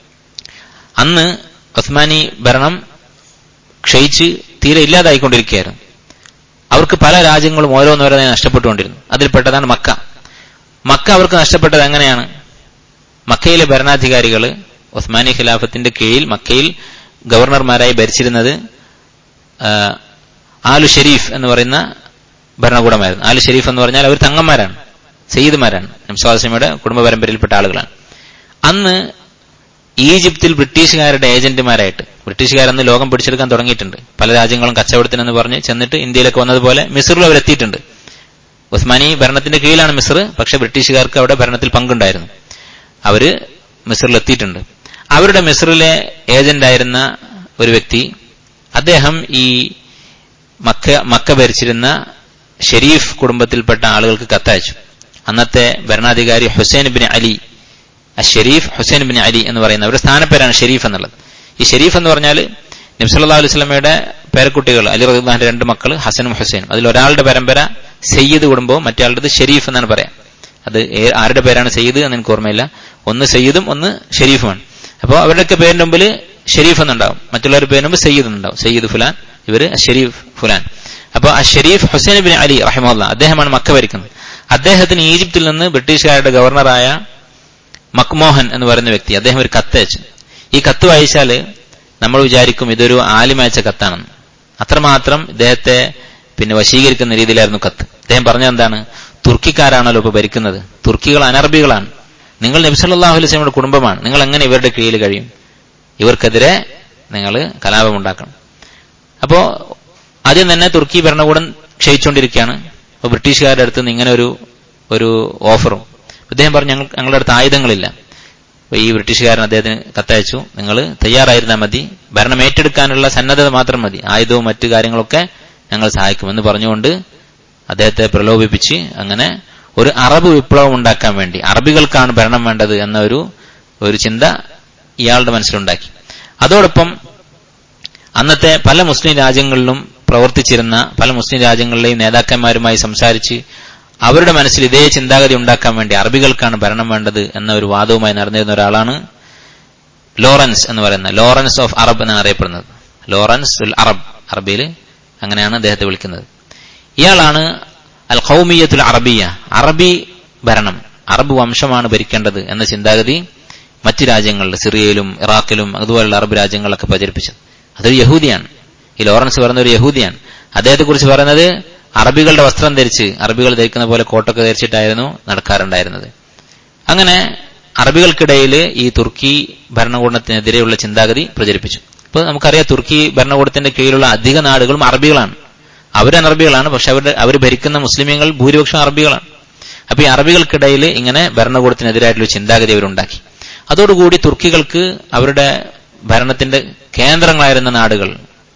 S1: അന്ന് ഉസ്മാനി ഭരണം ക്ഷയിച്ച് തീരെ ഇല്ലാതായിക്കൊണ്ടിരിക്കുകയായിരുന്നു അവർക്ക് പല രാജ്യങ്ങളും ഓരോന്നോരോന്നായി നഷ്ടപ്പെട്ടുകൊണ്ടിരുന്നു അതിൽപ്പെട്ടതാണ് മക്ക മക്ക അവർക്ക് നഷ്ടപ്പെട്ടത് എങ്ങനെയാണ് മക്കയിലെ ഭരണാധികാരികൾ ഒസ്മാനി ഖിലാഫത്തിന്റെ കീഴിൽ മക്കയിൽ ഗവർണർമാരായി ഭരിച്ചിരുന്നത് ആലു ഷെരീഫ് എന്ന് പറയുന്ന ഭരണകൂടമായിരുന്നു ആലു ഷെരീഫ് എന്ന് പറഞ്ഞാൽ അവർ തങ്ങന്മാരാണ് സയ്യിദ്മാരാണ് നംസ്വാസിമയുടെ കുടുംബ പരമ്പരയിൽപ്പെട്ട ആളുകളാണ് അന്ന് ഈജിപ്തിൽ ബ്രിട്ടീഷുകാരുടെ ഏജന്റുമാരായിട്ട് ബ്രിട്ടീഷുകാരന്ന് ലോകം പിടിച്ചെടുക്കാൻ തുടങ്ങിയിട്ടുണ്ട് പല രാജ്യങ്ങളും കച്ചവടത്തിനെന്ന് പറഞ്ഞ് ചെന്നിട്ട് ഇന്ത്യയിലൊക്കെ വന്നതുപോലെ മിസറിൽ അവരെത്തിയിട്ടുണ്ട് ഉസ്മാനി ഭരണത്തിന്റെ കീഴിലാണ് മിസർ പക്ഷെ ബ്രിട്ടീഷുകാർക്ക് അവിടെ ഭരണത്തിൽ പങ്കുണ്ടായിരുന്നു അവര് മിസറിൽ എത്തിയിട്ടുണ്ട് അവരുടെ മിസറിലെ ഏജന്റായിരുന്ന ഒരു വ്യക്തി അദ്ദേഹം ഈ മക്ക മക്ക ഭരിച്ചിരുന്ന ഷെരീഫ് കുടുംബത്തിൽപ്പെട്ട ആളുകൾക്ക് കത്തയച്ചു അന്നത്തെ ഭരണാധികാരി Hussein bin Ali Sharif Hussein bin Ali എന്ന് പറയുന്ന അവരുടെ സ്ഥാനപ്പേരാണ് ഷെരീഫ് എന്നുള്ളത് ഈ ഷെരീഫ് എന്ന് പറഞ്ഞാൽ നബ്സല്ലാ അലൈഹി സ്വലമയുടെ പേരക്കുട്ടികൾ അലി റഹ്ലാന്റെ രണ്ട് മക്കൾ ഹസനും ഹുസൈനും അതിൽ ഒരാളുടെ പരമ്പര സയ്യിദ് കുടുംബവും മറ്റേ ഷെരീഫ് എന്നാണ് പറയാം അത് ആരുടെ പേരാണ് സയ്യിദ് എന്ന് എനിക്ക് ഓർമ്മയില്ല ഒന്ന് സയ്യിദും ഒന്ന് ഷെരീഫുമാണ് അപ്പോൾ അവരുടെയൊക്കെ പേരിന്റെ മുമ്പിൽ ഷെരീഫ് എന്നുണ്ടാവും മറ്റുള്ളവരുടെ പേരിന് മുമ്പ് സയ്യിദ് എന്നുണ്ടാവും സയ്യിദ് ഫുലാൻ ഇവര് ഷെരീഫ് ഫുലാൻ അപ്പോൾ ആ ഷെരീഫ് ഹുസൈൻ ബിൻ അലി റഹിമുല്ല അദ്ദേഹമാണ് മക്ക ഭരിക്കുന്നത് അദ്ദേഹത്തിന് ഈജിപ്തിൽ നിന്ന് ബ്രിട്ടീഷുകാരുടെ ഗവർണറായ മക്മോഹൻ എന്ന് പറയുന്ന വ്യക്തി അദ്ദേഹം ഒരു കത്തയച്ചു ഈ കത്ത് വായിച്ചാൽ നമ്മൾ വിചാരിക്കും ഇതൊരു ആലിമയച്ച കത്താണെന്ന് അത്രമാത്രം ഇദ്ദേഹത്തെ പിന്നെ വശീകരിക്കുന്ന രീതിയിലായിരുന്നു കത്ത് അദ്ദേഹം പറഞ്ഞ എന്താണ് തുർക്കിക്കാരാണല്ലോ ഇപ്പൊ ഭരിക്കുന്നത് തുർക്കികൾ അനർബികളാണ് നിങ്ങൾ നബ്സല്ലാഹു അലൈസ്മയുടെ കുടുംബമാണ് നിങ്ങൾ എങ്ങനെ ഇവരുടെ കീഴിൽ കഴിയും ഇവർക്കെതിരെ നിങ്ങൾ കലാപമുണ്ടാക്കണം അപ്പോ ആദ്യം തന്നെ തുർക്കി ഭരണകൂടം ക്ഷയിച്ചുകൊണ്ടിരിക്കുകയാണ് അപ്പൊ ബ്രിട്ടീഷുകാരുടെ അടുത്ത് നിന്ന് ഇങ്ങനെ ഒരു ഒരു ഓഫറും അദ്ദേഹം പറഞ്ഞു ഞങ്ങൾ ഞങ്ങളുടെ അടുത്ത് ആയുധങ്ങളില്ല അപ്പൊ ഈ ബ്രിട്ടീഷുകാരൻ അദ്ദേഹത്തിന് കത്തയച്ചു നിങ്ങൾ തയ്യാറായിരുന്നാൽ മതി ഭരണം ഏറ്റെടുക്കാനുള്ള സന്നദ്ധത മാത്രം മതി ആയുധവും മറ്റു കാര്യങ്ങളൊക്കെ ഞങ്ങൾ സഹായിക്കുമെന്ന് പറഞ്ഞുകൊണ്ട് അദ്ദേഹത്തെ പ്രലോഭിപ്പിച്ച് അങ്ങനെ ഒരു അറബ് വിപ്ലവം ഉണ്ടാക്കാൻ വേണ്ടി അറബികൾക്കാണ് ഭരണം വേണ്ടത് എന്ന ഒരു ഒരു ചിന്ത ഇയാളുടെ മനസ്സിലുണ്ടാക്കി അതോടൊപ്പം അന്നത്തെ പല മുസ്ലിം രാജ്യങ്ങളിലും പ്രവർത്തിച്ചിരുന്ന പല മുസ്ലിം രാജ്യങ്ങളിലെയും നേതാക്കന്മാരുമായി സംസാരിച്ച് അവരുടെ മനസ്സിൽ ഇതേ ചിന്താഗതി ഉണ്ടാക്കാൻ വേണ്ടി അറബികൾക്കാണ് ഭരണം വേണ്ടത് എന്ന ഒരു വാദവുമായി നടന്നിരുന്ന ഒരാളാണ് ലോറൻസ് എന്ന് പറയുന്ന ലോറൻസ് ഓഫ് അറബ് എന്നാണ് അറിയപ്പെടുന്നത് ലോറൻസ് ഉൽ അറബ് അറബിയിൽ അങ്ങനെയാണ് അദ്ദേഹത്തെ വിളിക്കുന്നത് ഇയാളാണ് അൽ ഖൗമിയത്തുൽ അറബിയ അറബി ഭരണം അറബ് വംശമാണ് ഭരിക്കേണ്ടത് എന്ന ചിന്താഗതി മറ്റ് രാജ്യങ്ങളിൽ സിറിയയിലും ഇറാഖിലും അതുപോലുള്ള അറബ് രാജ്യങ്ങളിലൊക്കെ പ്രചരിപ്പിച്ചത് അതൊരു യഹൂദിയാണ് ഈ ലോറൻസ് പറയുന്ന ഒരു യഹൂദിയാണ് അദ്ദേഹത്തെ കുറിച്ച് പറയുന്നത് അറബികളുടെ വസ്ത്രം ധരിച്ച് അറബികൾ ധരിക്കുന്ന പോലെ കോട്ടൊക്കെ ധരിച്ചിട്ടായിരുന്നു നടക്കാറുണ്ടായിരുന്നത് അങ്ങനെ അറബികൾക്കിടയിൽ ഈ തുർക്കി ഭരണകൂടത്തിനെതിരെയുള്ള ചിന്താഗതി പ്രചരിപ്പിച്ചു ഇപ്പൊ നമുക്കറിയാം തുർക്കി ഭരണകൂടത്തിന്റെ കീഴിലുള്ള അധിക നാടുകളും അറബികളാണ് അവര് അറബികളാണ് പക്ഷെ അവരുടെ അവർ ഭരിക്കുന്ന മുസ്ലിമീങ്ങൾ ഭൂരിപക്ഷം അറബികളാണ് അപ്പൊ ഈ അറബികൾക്കിടയിൽ ഇങ്ങനെ ഭരണകൂടത്തിനെതിരായിട്ടുള്ള ചിന്താഗതി അവരുണ്ടാക്കി അതോടുകൂടി തുർക്കികൾക്ക് അവരുടെ ഭരണത്തിന്റെ കേന്ദ്രങ്ങളായിരുന്ന നാടുകൾ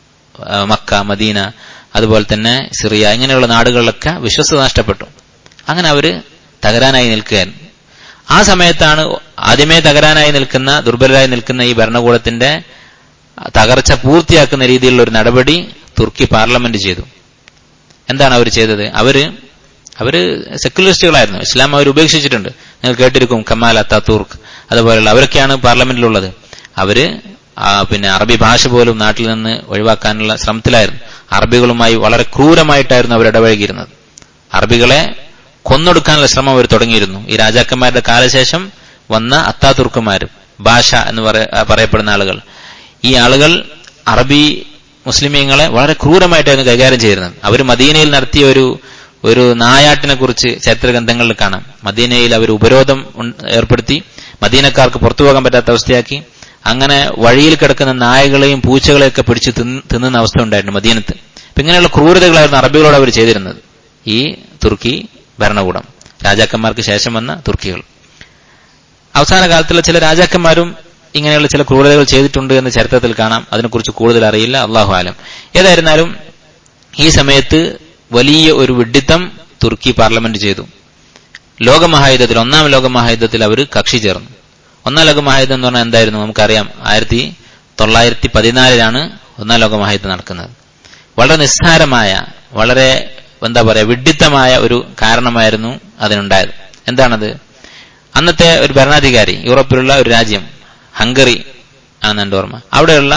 S1: മക്ക മദീന അതുപോലെ തന്നെ സിറിയ ഇങ്ങനെയുള്ള നാടുകളിലൊക്കെ വിശ്വസത നഷ്ടപ്പെട്ടു അങ്ങനെ അവര് തകരാനായി നിൽക്കുകയായിരുന്നു ആ സമയത്താണ് ആദ്യമേ തകരാനായി നിൽക്കുന്ന ദുർബലരായി നിൽക്കുന്ന ഈ ഭരണകൂടത്തിന്റെ തകർച്ച പൂർത്തിയാക്കുന്ന രീതിയിലുള്ള ഒരു നടപടി തുർക്കി പാർലമെന്റ് ചെയ്തു എന്താണ് അവർ ചെയ്തത് അവര് അവര് സെക്യുലറിസ്റ്റുകളായിരുന്നു ഇസ്ലാം അവർ ഉപേക്ഷിച്ചിട്ടുണ്ട് നിങ്ങൾ കേട്ടിരിക്കും കമാൽ അത്താത്തൂർക്ക് അതുപോലെയുള്ള അവരൊക്കെയാണ് പാർലമെന്റിലുള്ളത് അവര് പിന്നെ അറബി ഭാഷ പോലും നാട്ടിൽ നിന്ന് ഒഴിവാക്കാനുള്ള ശ്രമത്തിലായിരുന്നു അറബികളുമായി വളരെ ക്രൂരമായിട്ടായിരുന്നു അവർ ഇടപഴകിയിരുന്നത് അറബികളെ കൊന്നൊടുക്കാനുള്ള ശ്രമം അവർ തുടങ്ങിയിരുന്നു ഈ രാജാക്കന്മാരുടെ കാലശേഷം വന്ന അത്താതുർക്കുമാരും ഭാഷ എന്ന് പറയപ്പെടുന്ന ആളുകൾ ഈ ആളുകൾ അറബി മുസ്ലിമീങ്ങളെ വളരെ ക്രൂരമായിട്ടായിരുന്നു കൈകാര്യം ചെയ്തിരുന്നത് അവർ മദീനയിൽ നടത്തിയ ഒരു ഒരു നായാട്ടിനെ കുറിച്ച് ചരിത്രഗ്രന്ഥങ്ങളിൽ കാണാം മദീനയിൽ അവർ ഉപരോധം ഏർപ്പെടുത്തി മദീനക്കാർക്ക് പുറത്തു പോകാൻ പറ്റാത്ത അവസ്ഥയാക്കി അങ്ങനെ വഴിയിൽ കിടക്കുന്ന നായകളെയും പൂച്ചകളെയൊക്കെ പിടിച്ച് തിന്നുന്ന അവസ്ഥ ഉണ്ടായിരുന്നു മദീനത്ത് അപ്പൊ ഇങ്ങനെയുള്ള ക്രൂരതകളായിരുന്നു അറബികളോട് അവർ ചെയ്തിരുന്നത് ഈ തുർക്കി ഭരണകൂടം രാജാക്കന്മാർക്ക് ശേഷം വന്ന തുർക്കികൾ അവസാന കാലത്തുള്ള ചില രാജാക്കന്മാരും ഇങ്ങനെയുള്ള ചില ക്രൂരതകൾ ചെയ്തിട്ടുണ്ട് എന്ന് ചരിത്രത്തിൽ കാണാം അതിനെക്കുറിച്ച് കൂടുതൽ അറിയില്ല അള്ളാഹു ആലം ഏതായിരുന്നാലും ഈ സമയത്ത് വലിയ ഒരു വിഡിത്തം തുർക്കി പാർലമെന്റ് ചെയ്തു ലോകമഹായുദ്ധത്തിൽ ഒന്നാം ലോകമഹായുദ്ധത്തിൽ അവർ കക്ഷി ചേർന്നു ഒന്നാം ലോകമഹായുദ്ധം എന്ന് പറഞ്ഞാൽ എന്തായിരുന്നു നമുക്കറിയാം ആയിരത്തി തൊള്ളായിരത്തി പതിനാലിലാണ് ഒന്നാം ലോകമഹായുദ്ധം നടക്കുന്നത് വളരെ നിസ്സാരമായ വളരെ എന്താ പറയാ വിഡിത്തമായ ഒരു കാരണമായിരുന്നു അതിനുണ്ടായത് എന്താണത് അന്നത്തെ ഒരു ഭരണാധികാരി യൂറോപ്പിലുള്ള ഒരു രാജ്യം ഹംഗറി ആണെന്ന് എൻ്റെ ഓർമ്മ അവിടെയുള്ള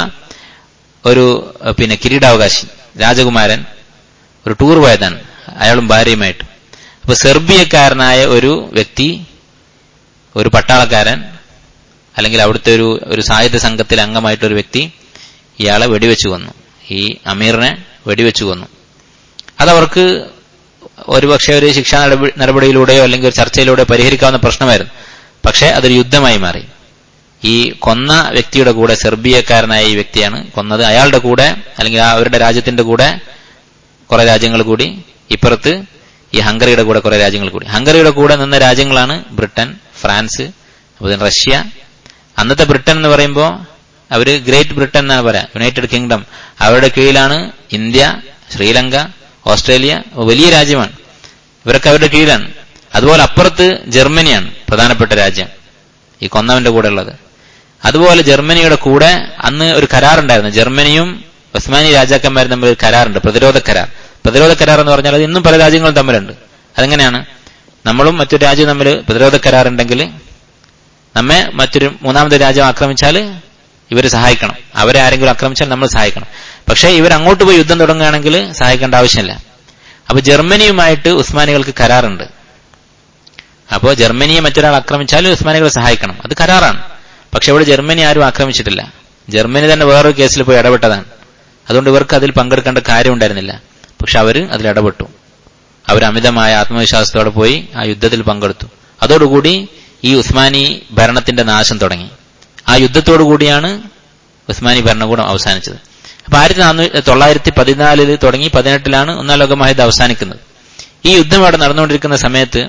S1: ഒരു പിന്നെ കിരീടാവകാശി രാജകുമാരൻ ഒരു ടൂർ പോയതാണ് അയാളും ഭാര്യയുമായിട്ട് അപ്പൊ സെർബിയക്കാരനായ ഒരു വ്യക്തി ഒരു പട്ടാളക്കാരൻ അല്ലെങ്കിൽ അവിടുത്തെ ഒരു ഒരു സാഹിത്യ സംഘത്തിലെ അംഗമായിട്ടൊരു വ്യക്തി ഇയാളെ വെടിവെച്ചു കൊന്നു ഈ അമീറിനെ വെടിവെച്ചു കൊന്നു അതവർക്ക് ഒരുപക്ഷെ ഒരു ശിക്ഷാ നടപടിയിലൂടെയോ അല്ലെങ്കിൽ ഒരു ചർച്ചയിലൂടെയോ പരിഹരിക്കാവുന്ന പ്രശ്നമായിരുന്നു പക്ഷേ അതൊരു യുദ്ധമായി മാറി ഈ കൊന്ന വ്യക്തിയുടെ കൂടെ സെർബിയക്കാരനായ ഈ വ്യക്തിയാണ് കൊന്നത് അയാളുടെ കൂടെ അല്ലെങ്കിൽ അവരുടെ രാജ്യത്തിന്റെ കൂടെ കുറെ രാജ്യങ്ങൾ കൂടി ഇപ്പുറത്ത് ഈ ഹംഗറിയുടെ കൂടെ കുറെ രാജ്യങ്ങൾ കൂടി ഹംഗറിയുടെ കൂടെ നിന്ന രാജ്യങ്ങളാണ് ബ്രിട്ടൻ ഫ്രാൻസ് അതുപോലെ റഷ്യ അന്നത്തെ ബ്രിട്ടൻ എന്ന് പറയുമ്പോൾ അവര് ഗ്രേറ്റ് ബ്രിട്ടൻ എന്നാണ് പറയാം യുണൈറ്റഡ് കിങ്ഡം അവരുടെ കീഴിലാണ് ഇന്ത്യ ശ്രീലങ്ക ഓസ്ട്രേലിയ വലിയ രാജ്യമാണ് ഇവരൊക്കെ അവരുടെ കീഴിലാണ് അതുപോലെ അപ്പുറത്ത് ജർമ്മനിയാണ് പ്രധാനപ്പെട്ട രാജ്യം ഈ കൊന്നവന്റെ കൂടെ ഉള്ളത് അതുപോലെ ജർമ്മനിയുടെ കൂടെ അന്ന് ഒരു കരാറുണ്ടായിരുന്നു ജർമ്മനിയും ഉസ്മാനി രാജാക്കന്മാരും തമ്മിൽ ഒരു കരാറുണ്ട് പ്രതിരോധ കരാർ പ്രതിരോധ കരാർ എന്ന് പറഞ്ഞാൽ അത് ഇന്നും പല രാജ്യങ്ങളും തമ്മിലുണ്ട് അതെങ്ങനെയാണ് നമ്മളും മറ്റൊരു രാജ്യവും തമ്മിൽ പ്രതിരോധ കരാർ ഉണ്ടെങ്കിൽ നമ്മെ മറ്റൊരു മൂന്നാമത്തെ രാജ്യം ആക്രമിച്ചാൽ ഇവർ സഹായിക്കണം അവരെ ആരെങ്കിലും ആക്രമിച്ചാൽ നമ്മൾ സഹായിക്കണം പക്ഷേ ഇവർ അങ്ങോട്ട് പോയി യുദ്ധം തുടങ്ങുകയാണെങ്കിൽ സഹായിക്കേണ്ട ആവശ്യമില്ല അപ്പൊ ജർമ്മനിയുമായിട്ട് ഉസ്മാനികൾക്ക് കരാറുണ്ട് അപ്പോൾ ജർമ്മനിയെ മറ്റൊരാൾ ആക്രമിച്ചാൽ ഉസ്മാനികളെ സഹായിക്കണം അത് കരാറാണ് പക്ഷെ ഇവിടെ ജർമ്മനി ആരും ആക്രമിച്ചിട്ടില്ല ജർമ്മനി തന്നെ വേറൊരു കേസിൽ പോയി ഇടപെട്ടതാണ് അതുകൊണ്ട് ഇവർക്ക് അതിൽ പങ്കെടുക്കേണ്ട കാര്യം ഉണ്ടായിരുന്നില്ല പക്ഷെ അവർ അതിൽ ഇടപെട്ടു അവർ അമിതമായ ആത്മവിശ്വാസത്തോടെ പോയി ആ യുദ്ധത്തിൽ പങ്കെടുത്തു അതോടുകൂടി ഈ ഉസ്മാനി ഭരണത്തിന്റെ നാശം തുടങ്ങി ആ യുദ്ധത്തോടു കൂടിയാണ് ഉസ്മാനി ഭരണകൂടം അവസാനിച്ചത് അപ്പൊ ആയിരത്തി നാനൂറ്റി തൊള്ളായിരത്തി പതിനാലില് തുടങ്ങി പതിനെട്ടിലാണ് ഒന്നാം ലോകമഹായുദ്ധം അവസാനിക്കുന്നത് ഈ യുദ്ധം അവിടെ നടന്നുകൊണ്ടിരിക്കുന്ന സമയത്ത്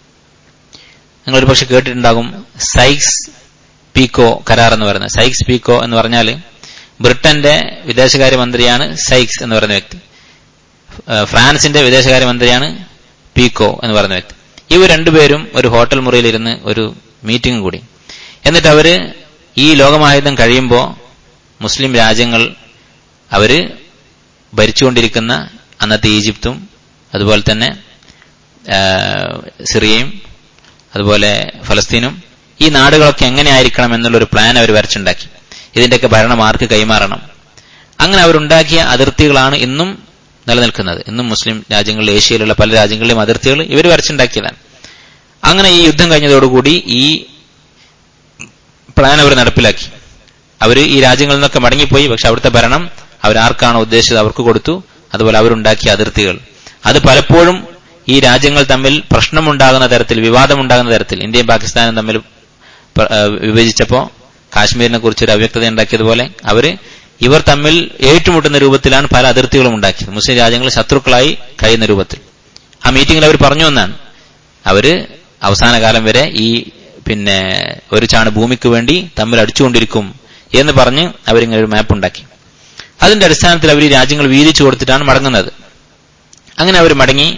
S1: നിങ്ങൾ ഒരുപക്ഷെ കേട്ടിട്ടുണ്ടാകും സൈക്സ് പീക്കോ കരാർ എന്ന് പറയുന്നത് സൈക്സ് പീക്കോ എന്ന് പറഞ്ഞാൽ ബ്രിട്ടന്റെ വിദേശകാര്യമന്ത്രിയാണ് സൈക്സ് എന്ന് പറയുന്ന വ്യക്തി ഫ്രാൻസിന്റെ വിദേശകാര്യമന്ത്രിയാണ് പീക്കോ എന്ന് പറയുന്ന വ്യക്തി ഇവർ രണ്ടുപേരും ഒരു ഹോട്ടൽ മുറിയിലിരുന്ന് ഒരു മീറ്റിംഗ് കൂടി എന്നിട്ട് അവര് ഈ ലോകമായുധം കഴിയുമ്പോൾ മുസ്ലിം രാജ്യങ്ങൾ അവര് ഭരിച്ചുകൊണ്ടിരിക്കുന്ന അന്നത്തെ ഈജിപ്തും അതുപോലെ തന്നെ സിറിയയും അതുപോലെ ഫലസ്തീനും ഈ നാടുകളൊക്കെ എങ്ങനെയായിരിക്കണം എന്നുള്ളൊരു പ്ലാൻ അവർ വരച്ചുണ്ടാക്കി ഇതിന്റെയൊക്കെ ഭരണം ആർക്ക് കൈമാറണം അങ്ങനെ അവരുണ്ടാക്കിയ അതിർത്തികളാണ് ഇന്നും നിലനിൽക്കുന്നത് ഇന്നും മുസ്ലിം രാജ്യങ്ങളിൽ ഏഷ്യയിലുള്ള പല രാജ്യങ്ങളിലെയും അതിർത്തികൾ ഇവർ വരച്ചുണ്ടാക്കിയതാണ് അങ്ങനെ ഈ യുദ്ധം കഴിഞ്ഞതോടുകൂടി ഈ പ്ലാൻ അവർ നടപ്പിലാക്കി അവർ ഈ രാജ്യങ്ങളിൽ നിന്നൊക്കെ മടങ്ങിപ്പോയി പക്ഷെ അവിടുത്തെ ഭരണം അവരാർക്കാണോ ഉദ്ദേശിച്ചത് അവർക്ക് കൊടുത്തു അതുപോലെ അവരുണ്ടാക്കിയ അതിർത്തികൾ അത് പലപ്പോഴും ഈ രാജ്യങ്ങൾ തമ്മിൽ പ്രശ്നമുണ്ടാകുന്ന തരത്തിൽ വിവാദമുണ്ടാകുന്ന തരത്തിൽ ഇന്ത്യയും പാകിസ്ഥാനും തമ്മിൽ പ്ര- ആ, വിഭജിച്ചപ്പോ കാശ്മീരിനെ കുറിച്ച് ഒരു അവ്യക്തത ഉണ്ടാക്കിയതുപോലെ അവര് ഇവർ തമ്മിൽ ഏറ്റുമുട്ടുന്ന രൂപത്തിലാണ് പല അതിർത്തികളും ഉണ്ടാക്കിയത് മുസ്ലിം രാജ്യങ്ങൾ ശത്രുക്കളായി കഴിയുന്ന രൂപത്തിൽ ആ മീറ്റിംഗിൽ അവർ പറഞ്ഞു എന്നാണ് അവര് അവസാന കാലം വരെ ഈ പിന്നെ ഒരു ചാണ് ഭൂമിക്ക് വേണ്ടി തമ്മിൽ അടിച്ചുകൊണ്ടിരിക്കും എന്ന് പറഞ്ഞ് അവരിങ്ങനെ ഒരു മാപ്പ് ഉണ്ടാക്കി അതിന്റെ അടിസ്ഥാനത്തിൽ അവർ ഈ രാജ്യങ്ങൾ വീതിച്ചു കൊടുത്തിട്ടാണ് മടങ്ങുന്നത് അങ്ങനെ അവർ മടങ്ങി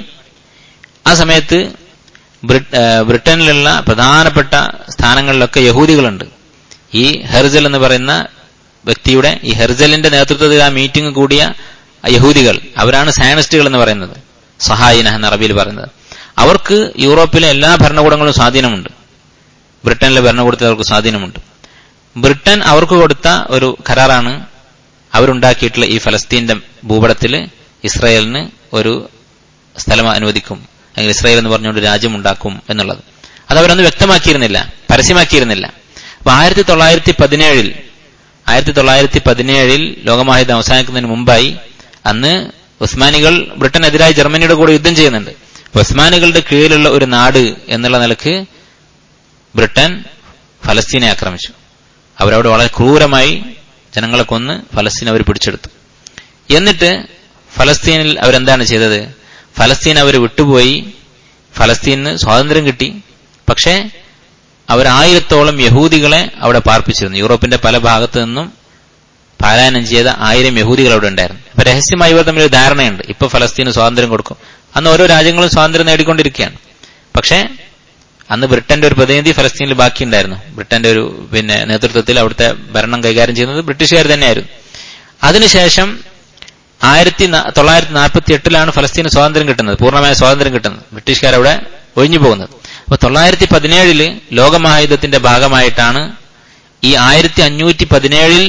S1: ആ സമയത്ത് ബ്രിട്ട്- ആ, ബ്രിട്ടനിലുള്ള പ്രധാനപ്പെട്ട സ്ഥാനങ്ങളിലൊക്കെ യഹൂദികളുണ്ട് ഈ ഹെർജൽ എന്ന് പറയുന്ന വ്യക്തിയുടെ ഈ ഹെർജലിന്റെ നേതൃത്വത്തിൽ ആ മീറ്റിംഗ് കൂടിയ യഹൂദികൾ അവരാണ് സയനിസ്റ്റുകൾ എന്ന് പറയുന്നത് സഹായിന എന്ന അറബിയിൽ പറയുന്നത് അവർക്ക് യൂറോപ്പിലെ എല്ലാ ഭരണകൂടങ്ങളും സ്വാധീനമുണ്ട് ബ്രിട്ടനിലെ ഭരണകൂടത്തിൽ അവർക്ക് സ്വാധീനമുണ്ട് ബ്രിട്ടൻ അവർക്ക് കൊടുത്ത ഒരു കരാറാണ് അവരുണ്ടാക്കിയിട്ടുള്ള ഈ ഫലസ്തീന്റെ ഭൂപടത്തിൽ ഇസ്രായേലിന് ഒരു സ്ഥലം അനുവദിക്കും അല്ലെങ്കിൽ ഇസ്രായേൽ എന്ന് പറഞ്ഞുകൊണ്ട് രാജ്യം ഉണ്ടാക്കും എന്നുള്ളത് അത് അവരൊന്നും വ്യക്തമാക്കിയിരുന്നില്ല പരസ്യമാക്കിയിരുന്നില്ല അപ്പൊ ആയിരത്തി തൊള്ളായിരത്തി പതിനേഴിൽ ആയിരത്തി തൊള്ളായിരത്തി പതിനേഴിൽ ലോകമഹായുദ്ധം അവസാനിക്കുന്നതിന് മുമ്പായി അന്ന് ഉസ്മാനികൾ ബ്രിട്ടനെതിരായി ജർമ്മനിയുടെ കൂടെ യുദ്ധം ചെയ്യുന്നുണ്ട് അപ്പൊ ഉസ്മാനികളുടെ കീഴിലുള്ള ഒരു നാട് എന്നുള്ള നിലക്ക് ബ്രിട്ടൻ ഫലസ്തീനെ ആക്രമിച്ചു അവരവിടെ വളരെ ക്രൂരമായി ജനങ്ങളെ കൊന്ന് ഫലസ്തീൻ അവർ പിടിച്ചെടുത്തു എന്നിട്ട് ഫലസ്തീനിൽ അവരെന്താണ് ചെയ്തത് ഫലസ്തീൻ അവർ വിട്ടുപോയി ഫലസ്തീനിന് സ്വാതന്ത്ര്യം കിട്ടി പക്ഷേ അവർ ആയിരത്തോളം യഹൂദികളെ അവിടെ പാർപ്പിച്ചിരുന്നു യൂറോപ്പിന്റെ പല ഭാഗത്തു നിന്നും പാലായനം ചെയ്ത ആയിരം യഹൂദികൾ അവിടെ ഉണ്ടായിരുന്നു അപ്പൊ രഹസ്യമായി ഇവർ തമ്മിൽ ഒരു ധാരണയുണ്ട് ഇപ്പൊ ഫലസ്തീന് സ്വാതന്ത്ര്യം കൊടുക്കും അന്ന് ഓരോ രാജ്യങ്ങളും സ്വാതന്ത്ര്യം നേടിക്കൊണ്ടിരിക്കുകയാണ് പക്ഷേ അന്ന് ബ്രിട്ടന്റെ ഒരു പ്രതിനിധി ഫലസ്തീനിൽ ബാക്കിയുണ്ടായിരുന്നു ബ്രിട്ടന്റെ ഒരു പിന്നെ നേതൃത്വത്തിൽ അവിടുത്തെ ഭരണം കൈകാര്യം ചെയ്യുന്നത് ബ്രിട്ടീഷുകാർ തന്നെയായിരുന്നു അതിനുശേഷം ആയിരത്തി തൊള്ളായിരത്തി നാൽപ്പത്തി എട്ടിലാണ് ഫലസ്തീന് സ്വാതന്ത്ര്യം കിട്ടുന്നത് പൂർണ്ണമായ സ്വാതന്ത്ര്യം കിട്ടുന്നത് ബ്രിട്ടീഷുകാർ അവിടെ ഒഴിഞ്ഞു പോകുന്നത് അപ്പൊ തൊള്ളായിരത്തി പതിനേഴില് ലോകമഹായുദ്ധത്തിന്റെ ഭാഗമായിട്ടാണ് ഈ ആയിരത്തി അഞ്ഞൂറ്റി പതിനേഴിൽ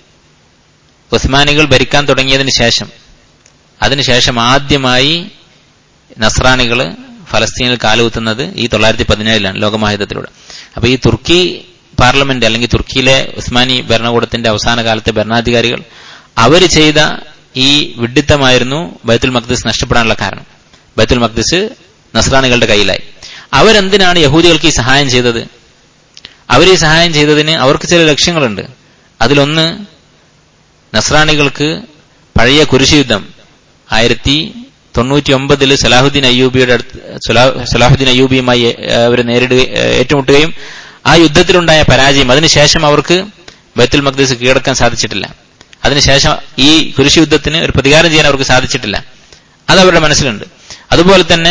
S1: ഉസ്മാനികൾ ഭരിക്കാൻ തുടങ്ങിയതിന് ശേഷം അതിനുശേഷം ആദ്യമായി നസ്രാണികൾ ഫലസ്തീനിൽ കാലുകുത്തുന്നത് ഈ തൊള്ളായിരത്തി പതിനേഴിലാണ് ലോകമഹായുദ്ധത്തിലൂടെ അപ്പൊ ഈ തുർക്കി പാർലമെന്റ് അല്ലെങ്കിൽ തുർക്കിയിലെ ഉസ്മാനി ഭരണകൂടത്തിന്റെ അവസാന കാലത്തെ ഭരണാധികാരികൾ അവർ ചെയ്ത ഈ വിഡിത്തമായിരുന്നു ബൈത്തുൽ മഖ്ദിസ് നഷ്ടപ്പെടാനുള്ള കാരണം ബൈത്തുൽ മഖ്ദിസ് നസ്രാണികളുടെ കയ്യിലായി അവരെന്തിനാണ് യഹൂദികൾക്ക് ഈ സഹായം ചെയ്തത് അവർ ഈ സഹായം ചെയ്തതിന് അവർക്ക് ചില ലക്ഷ്യങ്ങളുണ്ട് അതിലൊന്ന് നസ്രാണികൾക്ക് പഴയ കുരിശുയുദ്ധം ആയിരത്തി തൊണ്ണൂറ്റി ഒമ്പതിൽ സലാഹുദ്ദീൻ അയ്യൂബിയുടെ അടുത്ത് സലാഹുദ്ദീൻ അയ്യൂബിയുമായി അവർ നേരിടുക ഏറ്റുമുട്ടുകയും ആ യുദ്ധത്തിലുണ്ടായ പരാജയം അതിനുശേഷം അവർക്ക് ബൈത്തുൽ മഖ്ദീസ് കീഴടക്കാൻ സാധിച്ചിട്ടില്ല അതിനുശേഷം ഈ കുരിശ് യുദ്ധത്തിന് ഒരു പ്രതികാരം ചെയ്യാൻ അവർക്ക് സാധിച്ചിട്ടില്ല അത് അവരുടെ മനസ്സിലുണ്ട് അതുപോലെ തന്നെ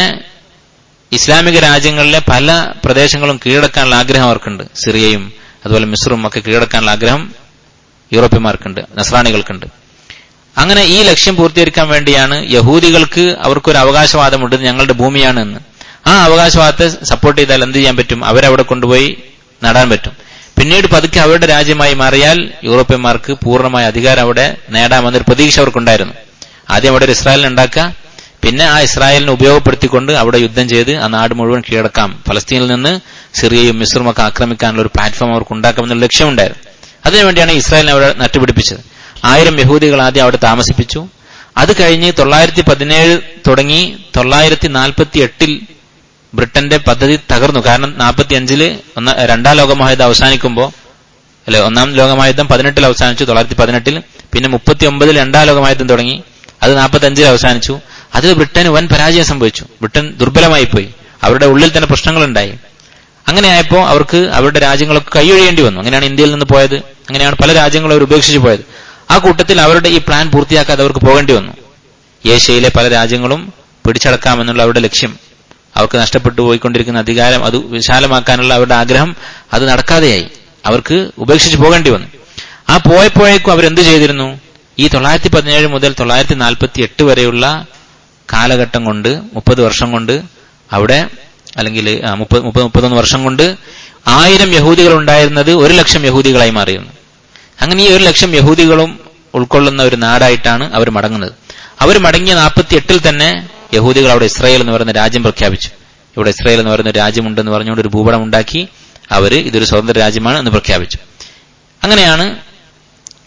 S1: ഇസ്ലാമിക രാജ്യങ്ങളിലെ പല പ്രദേശങ്ങളും കീഴടക്കാനുള്ള ആഗ്രഹം അവർക്കുണ്ട് സിറിയയും അതുപോലെ മിസ്റും ഒക്കെ കീഴടക്കാനുള്ള ആഗ്രഹം യൂറോപ്യന്മാർക്കുണ്ട് നസ്രാണികൾക്കുണ്ട് അങ്ങനെ ഈ ലക്ഷ്യം പൂർത്തീകരിക്കാൻ വേണ്ടിയാണ് യഹൂദികൾക്ക് അവർക്കൊരു അവകാശവാദമുണ്ട് ഞങ്ങളുടെ ഭൂമിയാണ് എന്ന് ആ അവകാശവാദത്തെ സപ്പോർട്ട് ചെയ്താൽ എന്ത് ചെയ്യാൻ പറ്റും അവരവിടെ കൊണ്ടുപോയി നടാൻ പറ്റും പിന്നീട് പതുക്കെ അവരുടെ രാജ്യമായി മാറിയാൽ യൂറോപ്യന്മാർക്ക് പൂർണ്ണമായ അധികാരം അവിടെ നേടാമെന്നൊരു പ്രതീക്ഷ അവർക്കുണ്ടായിരുന്നു ആദ്യം അവിടെ ഒരു ഇസ്രായേലിനെ ഉണ്ടാക്കുക പിന്നെ ആ ഇസ്രായേലിനെ ഉപയോഗപ്പെടുത്തിക്കൊണ്ട് അവിടെ യുദ്ധം ചെയ്ത് ആ നാട് മുഴുവൻ കീഴടക്കാം ഫലസ്തീനിൽ നിന്ന് സിറിയയും മിസ്റും ഒക്കെ ആക്രമിക്കാനുള്ള ഒരു പ്ലാറ്റ്ഫോം അവർക്ക് ഉണ്ടാക്കാമെന്നുള്ള ലക്ഷ്യമുണ്ടായിരുന്നു അതിനുവേണ്ടിയാണ് ഇസ്രായേലിനെ അവിടെ നട്ടുപിടിപ്പിച്ചത് ആയിരം യഹൂദികൾ ആദ്യം അവിടെ താമസിപ്പിച്ചു അത് കഴിഞ്ഞ് തൊള്ളായിരത്തി പതിനേഴ് തുടങ്ങി തൊള്ളായിരത്തി നാൽപ്പത്തി എട്ടിൽ ബ്രിട്ടന്റെ പദ്ധതി തകർന്നു കാരണം നാൽപ്പത്തി അഞ്ചില് ഒന്ന രണ്ടാം ലോകമഹായുദ്ധം അവസാനിക്കുമ്പോൾ അല്ലെ ഒന്നാം ലോകമഹായുദ്ധം പതിനെട്ടിൽ അവസാനിച്ചു തൊള്ളായിരത്തി പതിനെട്ടിൽ പിന്നെ മുപ്പത്തി ഒമ്പതിൽ രണ്ടാം ലോകമഹായുദ്ധം തുടങ്ങി അത് നാൽപ്പത്തി അഞ്ചിൽ അവസാനിച്ചു അതിൽ ബ്രിട്ടന് വൻ പരാജയം സംഭവിച്ചു ബ്രിട്ടൻ ദുർബലമായി പോയി അവരുടെ ഉള്ളിൽ തന്നെ പ്രശ്നങ്ങളുണ്ടായി അങ്ങനെയായപ്പോൾ അവർക്ക് അവരുടെ രാജ്യങ്ങളൊക്കെ കൈയൊഴിയേണ്ടി വന്നു അങ്ങനെയാണ് ഇന്ത്യയിൽ നിന്ന് പോയത് അങ്ങനെയാണ് പല രാജ്യങ്ങളും അവർ ഉപേക്ഷിച്ചു പോയത് ആ കൂട്ടത്തിൽ അവരുടെ ഈ പ്ലാൻ പൂർത്തിയാക്കാതെ അവർക്ക് പോകേണ്ടി വന്നു ഏഷ്യയിലെ പല രാജ്യങ്ങളും പിടിച്ചടക്കാമെന്നുള്ള അവരുടെ ലക്ഷ്യം അവർക്ക് നഷ്ടപ്പെട്ടു പോയിക്കൊണ്ടിരിക്കുന്ന അധികാരം അത് വിശാലമാക്കാനുള്ള അവരുടെ ആഗ്രഹം അത് നടക്കാതെയായി അവർക്ക് ഉപേക്ഷിച്ച് പോകേണ്ടി വന്നു ആ പോയപ്പോഴേക്കും അവരെന്ത് ചെയ്തിരുന്നു ഈ തൊള്ളായിരത്തി പതിനേഴ് മുതൽ തൊള്ളായിരത്തി നാൽപ്പത്തി എട്ട് വരെയുള്ള കാലഘട്ടം കൊണ്ട് മുപ്പത് വർഷം കൊണ്ട് അവിടെ അല്ലെങ്കിൽ മുപ്പത് മുപ്പത് മുപ്പത്തൊന്ന് വർഷം കൊണ്ട് ആയിരം യഹൂദികൾ ഉണ്ടായിരുന്നത് ഒരു ലക്ഷം യഹൂദികളായി മാറിയിരുന്നു അങ്ങനെ ഈ ഒരു ലക്ഷം യഹൂദികളും ഉൾക്കൊള്ളുന്ന ഒരു നാടായിട്ടാണ് അവർ മടങ്ങുന്നത് അവർ മടങ്ങിയ നാൽപ്പത്തി എട്ടിൽ തന്നെ യഹൂദികൾ അവിടെ ഇസ്രായേൽ എന്ന് പറയുന്ന രാജ്യം പ്രഖ്യാപിച്ചു ഇവിടെ ഇസ്രായേൽ എന്ന് പറയുന്ന ഒരു രാജ്യമുണ്ടെന്ന് പറഞ്ഞുകൊണ്ട് ഒരു ഭൂപടം ഉണ്ടാക്കി അവർ ഇതൊരു സ്വതന്ത്ര രാജ്യമാണ് എന്ന് പ്രഖ്യാപിച്ചു അങ്ങനെയാണ്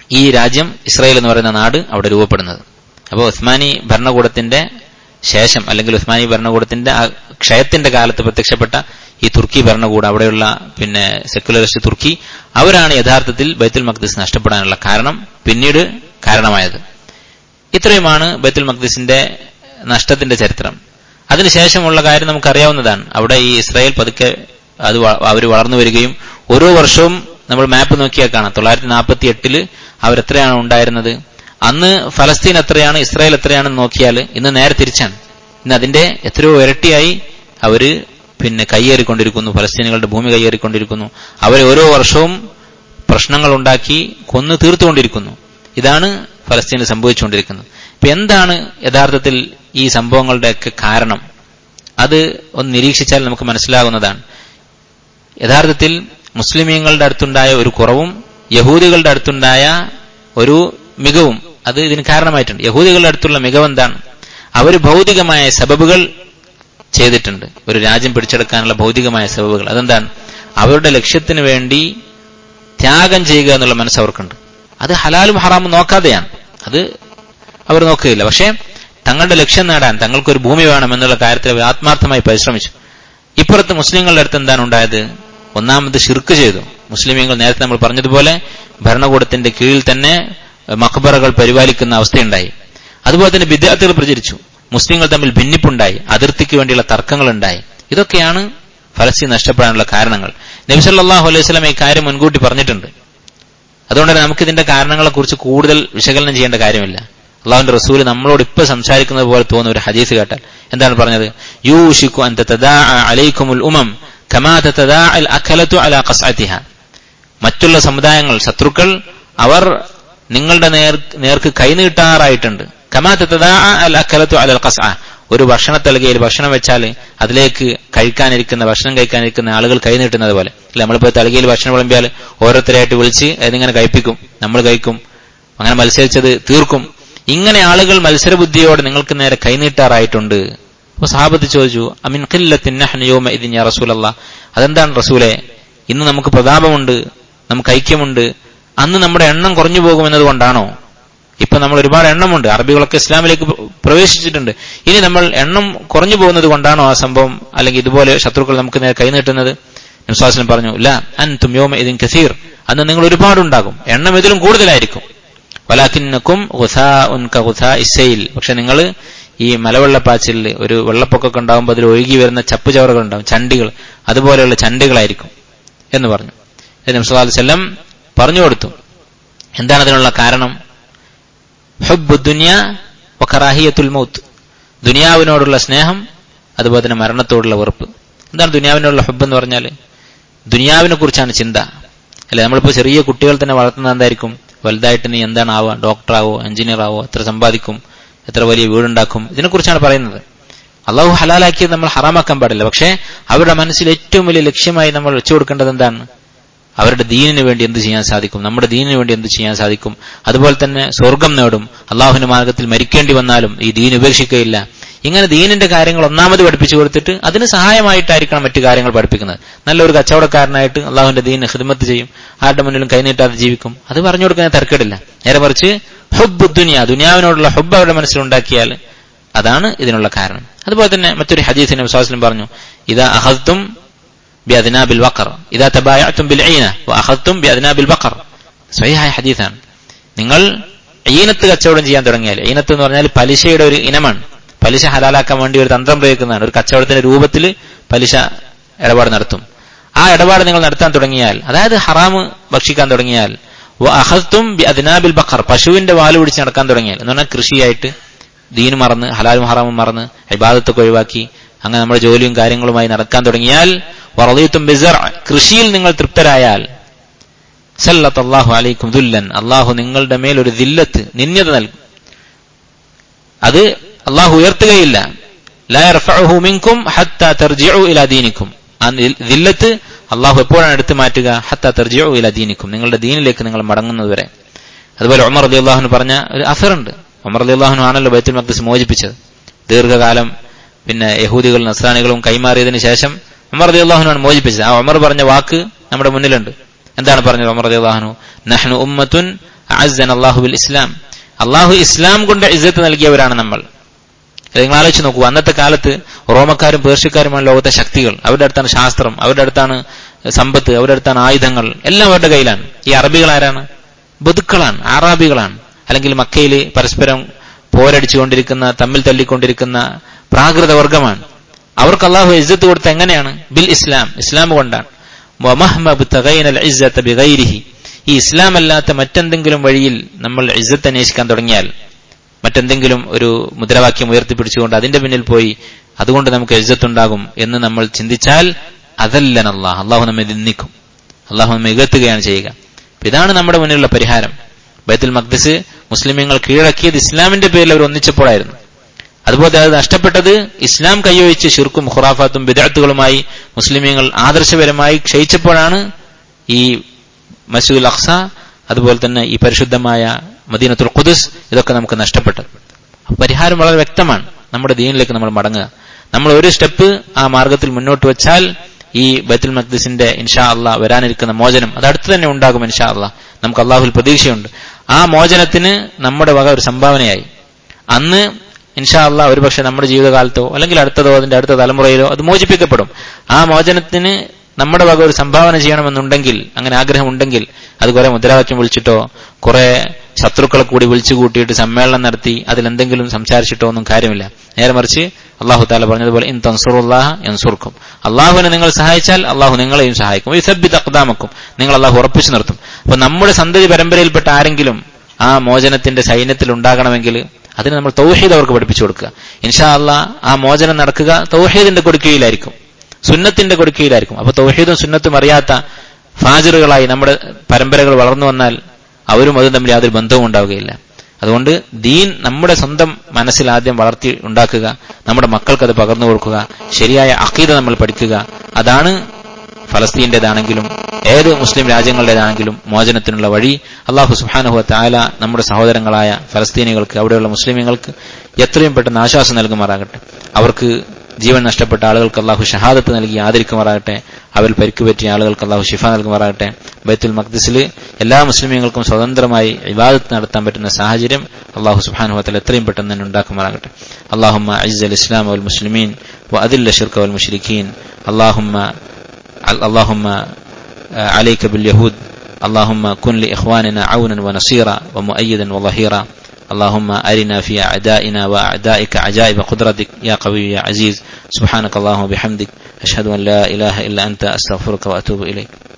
S1: ഈ രാജ്യം ഇസ്രായേൽ എന്ന് പറയുന്ന നാട് അവിടെ രൂപപ്പെടുന്നത് അപ്പോൾ ഉസ്മാനി ഭരണകൂടത്തിന്റെ ശേഷം അല്ലെങ്കിൽ ഉസ്മാനി ഭരണകൂടത്തിന്റെ ആ ക്ഷയത്തിന്റെ കാലത്ത് പ്രത്യക്ഷപ്പെട്ട ഈ തുർക്കി ഭരണകൂടം അവിടെയുള്ള പിന്നെ സെക്യുലറിസ്റ്റ് തുർക്കി അവരാണ് യഥാർത്ഥത്തിൽ ബൈത്തുൽ മഖ്ദിസ് നഷ്ടപ്പെടാനുള്ള കാരണം പിന്നീട് കാരണമായത് ഇത്രയുമാണ് ബൈത്തുൽ മഖ്ദിസിന്റെ നഷ്ടത്തിന്റെ ചരിത്രം അതിനുശേഷമുള്ള കാര്യം നമുക്കറിയാവുന്നതാണ് അവിടെ ഈ ഇസ്രായേൽ പതുക്കെ അത് അവർ വളർന്നു വരികയും ഓരോ വർഷവും നമ്മൾ മാപ്പ് നോക്കിയാൽ കാണാം തൊള്ളായിരത്തി നാൽപ്പത്തി എട്ടില് അവരെത്രയാണ് ഉണ്ടായിരുന്നത് അന്ന് ഫലസ്തീൻ എത്രയാണ് ഇസ്രായേൽ എത്രയാണെന്ന് നോക്കിയാൽ ഇന്ന് നേരെ തിരിച്ചാണ് ഇന്ന് അതിന്റെ എത്രയോ ഇരട്ടിയായി അവര് പിന്നെ കയ്യേറിക്കൊണ്ടിരിക്കുന്നു ഫലസ്തീനുകളുടെ ഭൂമി കയ്യേറിക്കൊണ്ടിരിക്കുന്നു അവർ ഓരോ വർഷവും പ്രശ്നങ്ങൾ ഉണ്ടാക്കി കൊന്നു തീർത്തുകൊണ്ടിരിക്കുന്നു ഇതാണ് ഫലസ്തീനിൽ സംഭവിച്ചുകൊണ്ടിരിക്കുന്നത് ഇപ്പൊ എന്താണ് യഥാർത്ഥത്തിൽ ഈ സംഭവങ്ങളുടെയൊക്കെ കാരണം അത് ഒന്ന് നിരീക്ഷിച്ചാൽ നമുക്ക് മനസ്സിലാകുന്നതാണ് യഥാർത്ഥത്തിൽ മുസ്ലിമീങ്ങളുടെ അടുത്തുണ്ടായ ഒരു കുറവും യഹൂദികളുടെ അടുത്തുണ്ടായ ഒരു മികവും അത് ഇതിന് കാരണമായിട്ടുണ്ട് യഹൂദികളുടെ അടുത്തുള്ള മികവ് എന്താണ് അവർ ഭൗതികമായ സബബുകൾ ചെയ്തിട്ടുണ്ട് ഒരു രാജ്യം പിടിച്ചെടുക്കാനുള്ള ഭൗതികമായ സബബുകൾ അതെന്താണ് അവരുടെ ലക്ഷ്യത്തിന് വേണ്ടി ത്യാഗം ചെയ്യുക എന്നുള്ള മനസ്സ് അവർക്കുണ്ട് അത് ഹലാലും ഹറാമും നോക്കാതെയാണ് അത് അവർ നോക്കുകയില്ല പക്ഷേ തങ്ങളുടെ ലക്ഷ്യം നേടാൻ തങ്ങൾക്കൊരു ഭൂമി വേണം എന്നുള്ള കാര്യത്തിൽ അവർ ആത്മാർത്ഥമായി പരിശ്രമിച്ചു ഇപ്പുറത്ത് മുസ്ലിങ്ങളുടെ അടുത്ത് എന്താണ് ഉണ്ടായത് ഒന്നാമത് ഷിർക്ക് ചെയ്തു മുസ്ലിമീങ്ങൾ നേരത്തെ നമ്മൾ പറഞ്ഞതുപോലെ ഭരണകൂടത്തിന്റെ കീഴിൽ തന്നെ മക്ബറകൾ പരിപാലിക്കുന്ന അവസ്ഥയുണ്ടായി അതുപോലെ തന്നെ വിദ്യാർത്ഥികൾ പ്രചരിച്ചു മുസ്ലിങ്ങൾ തമ്മിൽ ഭിന്നിപ്പുണ്ടായി അതിർത്തിക്ക് വേണ്ടിയുള്ള തർക്കങ്ങൾ ഉണ്ടായി ഇതൊക്കെയാണ് ഫലസ്തീൻ നഷ്ടപ്പെടാനുള്ള കാരണങ്ങൾ നബിസല്ലാഹു അലൈഹി സ്വലം ഈ കാര്യം മുൻകൂട്ടി പറഞ്ഞിട്ടുണ്ട് അതുകൊണ്ട് തന്നെ നമുക്ക് ഇതിന്റെ കാരണങ്ങളെക്കുറിച്ച് കൂടുതൽ വിശകലനം ചെയ്യേണ്ട കാര്യമില്ല അള്ളാഹുന്റെ റസൂൽ നമ്മളോട് ഇപ്പൊ സംസാരിക്കുന്നത് പോലെ തോന്നുന്ന ഒരു ഹദീസ് കേട്ടാൽ എന്താണ് പറഞ്ഞത് യൂഷിക്കു അൻ അലൈക്കുമുൽ ഉമം കമാ തതദാഅൽ അഖലതു അലാ ഖസ്അതിഹ മറ്റുള്ള സമുദായങ്ങൾ ശത്രുക്കൾ അവർ നിങ്ങളുടെ നേർ നേർക്ക് കൈനീട്ടാറായിട്ടുണ്ട് കമാ തതദാഅ അൽ അഖലതു അലൽ ഖസ്അ ഒരു ഭക്ഷണത്തലകയിൽ ഭക്ഷണം വെച്ചാൽ അതിലേക്ക് കഴിക്കാനിരിക്കുന്ന ഭക്ഷണം കഴിക്കാനിരിക്കുന്ന ആളുകൾ കൈനീട്ടുന്നത് പോലെ അല്ലെ നമ്മളിപ്പോ തലകയിൽ ഭക്ഷണം വിളമ്പിയാൽ ഓരോരുത്തരായിട്ട് വിളിച്ച് അതിങ്ങനെ കഴിപ്പിക്കും നമ്മൾ കഴിക്കും അങ്ങനെ മത്സരിച്ചത് തീർക്കും ഇങ്ങനെ ആളുകൾ മത്സരബുദ്ധിയോടെ നിങ്ങൾക്ക് നേരെ കൈനീട്ടാറായിട്ടുണ്ട് അപ്പൊ സാബത്ത് ചോദിച്ചു അമിൻ ഖില്ലത്തിന്നഹ്നയോമ ഇതിൻ യാ റസൂലല്ല അതെന്താണ് റസൂലെ ഇന്ന് നമുക്ക് പ്രതാപമുണ്ട് നമുക്ക് ഐക്യമുണ്ട് അന്ന് നമ്മുടെ എണ്ണം കുറഞ്ഞു പോകുമെന്നത് കൊണ്ടാണോ ഇപ്പൊ നമ്മൾ ഒരുപാട് എണ്ണമുണ്ട് അറബികളൊക്കെ ഇസ്ലാമിലേക്ക് പ്രവേശിച്ചിട്ടുണ്ട് ഇനി നമ്മൾ എണ്ണം കുറഞ്ഞു പോകുന്നത് കൊണ്ടാണോ ആ സംഭവം അല്ലെങ്കിൽ ഇതുപോലെ ശത്രുക്കൾ നമുക്ക് നേരെ കൈനീട്ടുന്നത് നിംസ്വാസനം പറഞ്ഞു ഇല്ല അൻ തുമ്യോമ ഇതിൻ കസീർ അന്ന് നിങ്ങൾ ഒരുപാടുണ്ടാകും എണ്ണം ഇതിലും കൂടുതലായിരിക്കും വലാക്കിന്നക്കും ഇസയിൽ പക്ഷെ നിങ്ങൾ ഈ മലവെള്ളപ്പാച്ചിലിൽ ഒരു വെള്ളപ്പൊക്കമൊക്കെ ഉണ്ടാകുമ്പോൾ അതിൽ ഒഴുകി വരുന്ന ചപ്പുചവറുകൾ ഉണ്ടാവും ചണ്ടികൾ അതുപോലെയുള്ള ചണ്ടികളായിരിക്കും എന്ന് പറഞ്ഞു നബ്സുല്ലാസ്ലം പറഞ്ഞു കൊടുത്തു എന്താണ് അതിനുള്ള കാരണം ഹുബ് ദുനിയ വഖറാഹിയത്തുൽ മൗത്ത് ദുനിയാവിനോടുള്ള സ്നേഹം അതുപോലെ തന്നെ മരണത്തോടുള്ള വെറുപ്പ് എന്താണ് ദുനിയാവിനോടുള്ള ഹുബ് എന്ന് പറഞ്ഞാൽ ദുനിയാവിനെ കുറിച്ചാണ് ചിന്ത അല്ലെ നമ്മളിപ്പോ ചെറിയ കുട്ടികൾ തന്നെ വളർത്തുന്നത് എന്തായിരിക്കും വലുതായിട്ട് നീ എന്താണ് ആവുക ഡോക്ടറാവോ എഞ്ചിനീയർ ആവോ എത്ര സമ്പാദിക്കും എത്ര വലിയ വീടുണ്ടാക്കും ഇതിനെക്കുറിച്ചാണ് പറയുന്നത് അള്ളാഹു ഹലാലാക്കിയത് നമ്മൾ ഹറാമാക്കാൻ പാടില്ല പക്ഷേ അവരുടെ മനസ്സിൽ ഏറ്റവും വലിയ ലക്ഷ്യമായി നമ്മൾ വെച്ചു കൊടുക്കേണ്ടത് എന്താണ് അവരുടെ ദീനിന് വേണ്ടി എന്ത് ചെയ്യാൻ സാധിക്കും നമ്മുടെ ദീനിന് വേണ്ടി എന്ത് ചെയ്യാൻ സാധിക്കും അതുപോലെ തന്നെ സ്വർഗം നേടും അള്ളാഹുവിന്റെ മാർഗത്തിൽ മരിക്കേണ്ടി വന്നാലും ഈ ദീൻ ഉപേക്ഷിക്കുകയില്ല ഇങ്ങനെ ദീനിന്റെ കാര്യങ്ങൾ ഒന്നാമത് പഠിപ്പിച്ചു കൊടുത്തിട്ട് അതിന് സഹായമായിട്ടായിരിക്കണം മറ്റു കാര്യങ്ങൾ പഠിപ്പിക്കുന്നത് നല്ലൊരു കച്ചവടക്കാരനായിട്ട് അള്ളാഹുവിന്റെ ദീന് ഹിദ്മത്ത് ചെയ്യും ആരുടെ മുന്നിലും കൈനീട്ടാതെ ജീവിക്കും അത് പറഞ്ഞു കൊടുക്കുന്ന തർക്കടില്ല നേരെ മറിച്ച് ഹുബ് ദുനിയ ദുനിയാവിനോടുള്ള ഹുബ് അവരുടെ മനസ്സിലുണ്ടാക്കിയാൽ അതാണ് ഇതിനുള്ള കാരണം അതുപോലെ തന്നെ മറ്റൊരു ഹദീസിനെ വിശ്വാസത്തിലും പറഞ്ഞു ഇതാ അഹദ്തും ബിഅദ്നാബിൽ വഖർ ഇതാ തബായഅതും ബിൽ ഈന വഅഖദ്തും ബിഅദ്നാബിൽ ബഖർ സ്വഹീഹായ ഹദീസാണ് നിങ്ങൾ ഈനത്ത് കച്ചവടം ചെയ്യാൻ തുടങ്ങിയാൽ ഈനത്ത് എന്ന് പറഞ്ഞാൽ പലിശയുടെ ഒരു ഇനമാണ് പലിശ ഹലാലാക്കാൻ വേണ്ടി ഒരു തന്ത്രം പ്രയോഗിക്കുന്നതാണ് ഒരു കച്ചവടത്തിന്റെ രൂപത്തിൽ പലിശ ഇടപാട് നടത്തും ആ ഇടപാട് നിങ്ങൾ നടത്താൻ തുടങ്ങിയാൽ അതായത് ഹറാമ് ഭക്ഷിക്കാൻ തുടങ്ങിയാൽ അഹത്തും അദിനാബിൽ ബഖർ പശുവിന്റെ വാല് പിടിച്ച് നടക്കാൻ തുടങ്ങിയാൽ എന്ന് പറഞ്ഞാൽ കൃഷിയായിട്ട് ദീന് മറന്ന് ഹലാലും ഹറാമും മറന്ന് ഇബാദത്തൊക്കെ ഒഴിവാക്കി അങ്ങനെ നമ്മുടെ ജോലിയും കാര്യങ്ങളുമായി നടക്കാൻ തുടങ്ങിയാൽ വറലീത്തും ബിസർ കൃഷിയിൽ നിങ്ങൾ തൃപ്തരായാൽ സല്ലത്ത് അള്ളാഹു അലൈക്കും ദുല്ലൻ അള്ളാഹു നിങ്ങളുടെ മേൽ ഒരു ദില്ലത്ത് നിന്യത നൽകും അത് അള്ളാഹു ഉയർത്തുകയില്ല മിൻകും ഹത്ത തെർജിഉ ഇലാ ദീനിക്കും ആ ദില്ലത്ത് അള്ളാഹു എപ്പോഴാണ് എടുത്തു മാറ്റുക ഹത്ത തെർജിഉ ഇലാ ദീനിക്കും നിങ്ങളുടെ ദീനിലേക്ക് നിങ്ങൾ മടങ്ങുന്നതുവരെ അതുപോലെ ഉമർ അലി അള്ളാഹുന് പറഞ്ഞ ഒരു അസറുണ്ട് ഉമർ അലി അള്ളാഹുനു ആണല്ലോ ബൈത്തുൽ മഖ്ദിസ് മോചിപ്പിച്ചത് ദീർഘകാലം പിന്നെ യഹൂദികളും നസ്രാനികളും കൈമാറിയതിനു ശേഷം ഉമർ അലി അള്ളാഹുനാണ് മോചിപ്പിച്ചത് ആ ഉമർ പറഞ്ഞ വാക്ക് നമ്മുടെ മുന്നിലുണ്ട് എന്താണ് പറഞ്ഞത് ഉമർ അലി അള്ളാഹുനു നഹ്നു ഉമ്മത്തുൻ അഅസ്സന അല്ലാഹു ബിൽ ഇസ്ലാം അള്ളാഹു ഇസ്ലാം കൊണ്ട് ഇസ്സത്ത് നൽകിയവരാണ് നമ്മൾ നിങ്ങൾ ആലോചിച്ച് നോക്കൂ അന്നത്തെ കാലത്ത് റോമക്കാരും പേർഷ്യക്കാരുമാണ് ലോകത്തെ ശക്തികൾ അവരുടെ അടുത്താണ് ശാസ്ത്രം അവരുടെ അടുത്താണ് സമ്പത്ത് അവരുടെ അടുത്താണ് ആയുധങ്ങൾ എല്ലാം അവരുടെ കയ്യിലാണ് ഈ അറബികൾ ആരാണ് ബതുക്കളാണ് ആറാബികളാണ് അല്ലെങ്കിൽ മക്കയിൽ പരസ്പരം പോരടിച്ചുകൊണ്ടിരിക്കുന്ന തമ്മിൽ തല്ലിക്കൊണ്ടിരിക്കുന്ന പ്രാകൃത വർഗമാണ് അവർക്ക് അള്ളാഹു ഇജ്ജത്ത് കൊടുത്ത എങ്ങനെയാണ് ബിൽ ഇസ്ലാം ഇസ്ലാം കൊണ്ടാണ് ഈ ഇസ്ലാം അല്ലാത്ത മറ്റെന്തെങ്കിലും വഴിയിൽ നമ്മൾ ഇജ്ജത്ത് അന്വേഷിക്കാൻ തുടങ്ങിയാൽ മറ്റെന്തെങ്കിലും ഒരു മുദ്രാവാക്യം ഉയർത്തിപ്പിടിച്ചുകൊണ്ട് അതിന്റെ പിന്നിൽ പോയി അതുകൊണ്ട് നമുക്ക് ഇജ്ജത്തുണ്ടാകും എന്ന് നമ്മൾ ചിന്തിച്ചാൽ അതല്ലൻ അള്ളാഹ് അള്ളാഹു നമ്മെ നിന്ദിക്കും അള്ളാഹു നമ്മെ ഇകത്തുകയാണ് ചെയ്യുക ഇതാണ് നമ്മുടെ മുന്നിലുള്ള പരിഹാരം ബൈത്തുൽ മഖ്ദിസ് മുസ്ലിമീങ്ങൾ കീഴടക്കിയത് ഇസ്ലാമിന്റെ പേരിൽ അവർ ഒന്നിച്ചപ്പോഴായിരുന്നു അതുപോലെ അത് നഷ്ടപ്പെട്ടത് ഇസ്ലാം കൈയൊഴിച്ച് ഷിർക്കും ഖുറാഫാത്തും വിദഗ്ധകളുമായി മുസ്ലിമീങ്ങൾ ആദർശപരമായി ക്ഷയിച്ചപ്പോഴാണ് ഈ മസൂദുൽ അഖ്സ അതുപോലെ തന്നെ ഈ പരിശുദ്ധമായ മദീനത്തുൽ ഖുദുസ് ഇതൊക്കെ നമുക്ക് നഷ്ടപ്പെട്ടത് പരിഹാരം വളരെ വ്യക്തമാണ് നമ്മുടെ ദീനിലേക്ക് നമ്മൾ മടങ്ങുക നമ്മൾ ഒരു സ്റ്റെപ്പ് ആ മാർഗത്തിൽ മുന്നോട്ട് വെച്ചാൽ ഈ ബൈത്തുൽ മഖ്ദിസിന്റെ ഇൻഷാ അള്ളാഹ് വരാനിരിക്കുന്ന മോചനം അത് അടുത്ത് തന്നെ ഉണ്ടാകും ഇൻഷാ അള്ളാഹ് നമുക്ക് അള്ളാഹുൽ പ്രതീക്ഷയുണ്ട് ആ മോചനത്തിന് നമ്മുടെ വക ഒരു സംഭാവനയായി അന്ന് ഇൻഷാ അള്ളാ ഒരുപക്ഷെ നമ്മുടെ ജീവിതകാലത്തോ അല്ലെങ്കിൽ അടുത്തതോ അതിന്റെ അടുത്ത തലമുറയിലോ അത് മോചിപ്പിക്കപ്പെടും ആ മോചനത്തിന് നമ്മുടെ വക ഒരു സംഭാവന ചെയ്യണമെന്നുണ്ടെങ്കിൽ അങ്ങനെ ആഗ്രഹമുണ്ടെങ്കിൽ അത് കുറെ മുദ്രാവാക്യം വിളിച്ചിട്ടോ കുറെ ശത്രുക്കളെ കൂടി വിളിച്ചു കൂട്ടിയിട്ട് സമ്മേളനം നടത്തി അതിലെന്തെങ്കിലും സംസാരിച്ചിട്ടോ ഒന്നും കാര്യമില്ല നേരെ മറിച്ച് അള്ളാഹു താല പറഞ്ഞതുപോലെ ഇൻ തൻസുറുല്ലാഹ എൻസുർക്കും അള്ളാഹുവിനെ നിങ്ങൾ സഹായിച്ചാൽ അള്ളാഹു നിങ്ങളെയും സഹായിക്കും ഈ സബ്ബി തക്താമക്കും നിങ്ങൾ അള്ളാഹു ഉറപ്പിച്ചു നിർത്തും അപ്പൊ നമ്മുടെ സന്തതി പരമ്പരയിൽപ്പെട്ട ആരെങ്കിലും ആ മോചനത്തിന്റെ സൈന്യത്തിൽ ഉണ്ടാകണമെങ്കിൽ അതിന് നമ്മൾ തൗഹീദ് അവർക്ക് പഠിപ്പിച്ചു കൊടുക്കുക ഇൻഷാ അള്ളാ ആ മോചനം നടക്കുക തൗഹീദിന്റെ കൊടുക്കുകയിലായിരിക്കും സുന്നത്തിന്റെ കൊടുക്കുകയിലായിരിക്കും അപ്പൊ തൗഹീദും സുന്നത്തും അറിയാത്ത ഫാജിറുകളായി നമ്മുടെ പരമ്പരകൾ വളർന്നു വന്നാൽ അവരും അതും തമ്മിൽ യാതൊരു ബന്ധവും ഉണ്ടാവുകയില്ല അതുകൊണ്ട് ദീൻ നമ്മുടെ സ്വന്തം മനസ്സിൽ ആദ്യം വളർത്തി ഉണ്ടാക്കുക നമ്മുടെ മക്കൾക്ക് അത് പകർന്നു കൊടുക്കുക ശരിയായ അഖീദ നമ്മൾ പഠിക്കുക അതാണ് ഫലസ്തീന്റേതാണെങ്കിലും ഏത് മുസ്ലിം രാജ്യങ്ങളുടേതാണെങ്കിലും മോചനത്തിനുള്ള വഴി അള്ളാഹു സുഹാനുഹ താല നമ്മുടെ സഹോദരങ്ങളായ ഫലസ്തീനികൾക്ക് അവിടെയുള്ള മുസ്ലിമീങ്ങൾക്ക് എത്രയും പെട്ടെന്ന് ആശ്വാസം നൽകുമാറാകട്ടെ അവർക്ക് ജീവൻ നഷ്ടപ്പെട്ട ആളുകൾക്ക് അള്ളാഹു ഷഹാദത്ത് നൽകി ആദരിക്കുമാറാകട്ടെ അവരിൽ പരിക്കുപറ്റിയ ആളുകൾക്ക് അള്ളാഹു ഷിഫ നൽകുമാറാകട്ടെ ബൈത്തുൽ മഖ്ദിസിൽ എല്ലാ മുസ്ലിമീങ്ങൾക്കും സ്വതന്ത്രമായി ഇബാദത്ത് നടത്താൻ പറ്റുന്ന സാഹചര്യം അള്ളാഹു സുബാനുഹത്തിൽ എത്രയും പെട്ടെന്ന് തന്നെ ഉണ്ടാക്കുമാറാകട്ടെ അള്ളാഹുമ്മ അജിസ് അൽ ഇസ്ലാം വൽ മുസ്ലിമീൻ وأذل الشرك والمشركين اللهم اللهم عليك باليهود اللهم كن لإخواننا عونا ونصيرا ومؤيدا وظهيرا اللهم أرنا في أعدائنا وأعدائك عجائب قدرتك يا قوي يا عزيز سبحانك اللهم وبحمدك أشهد أن لا إله إلا أنت أستغفرك وأتوب إليك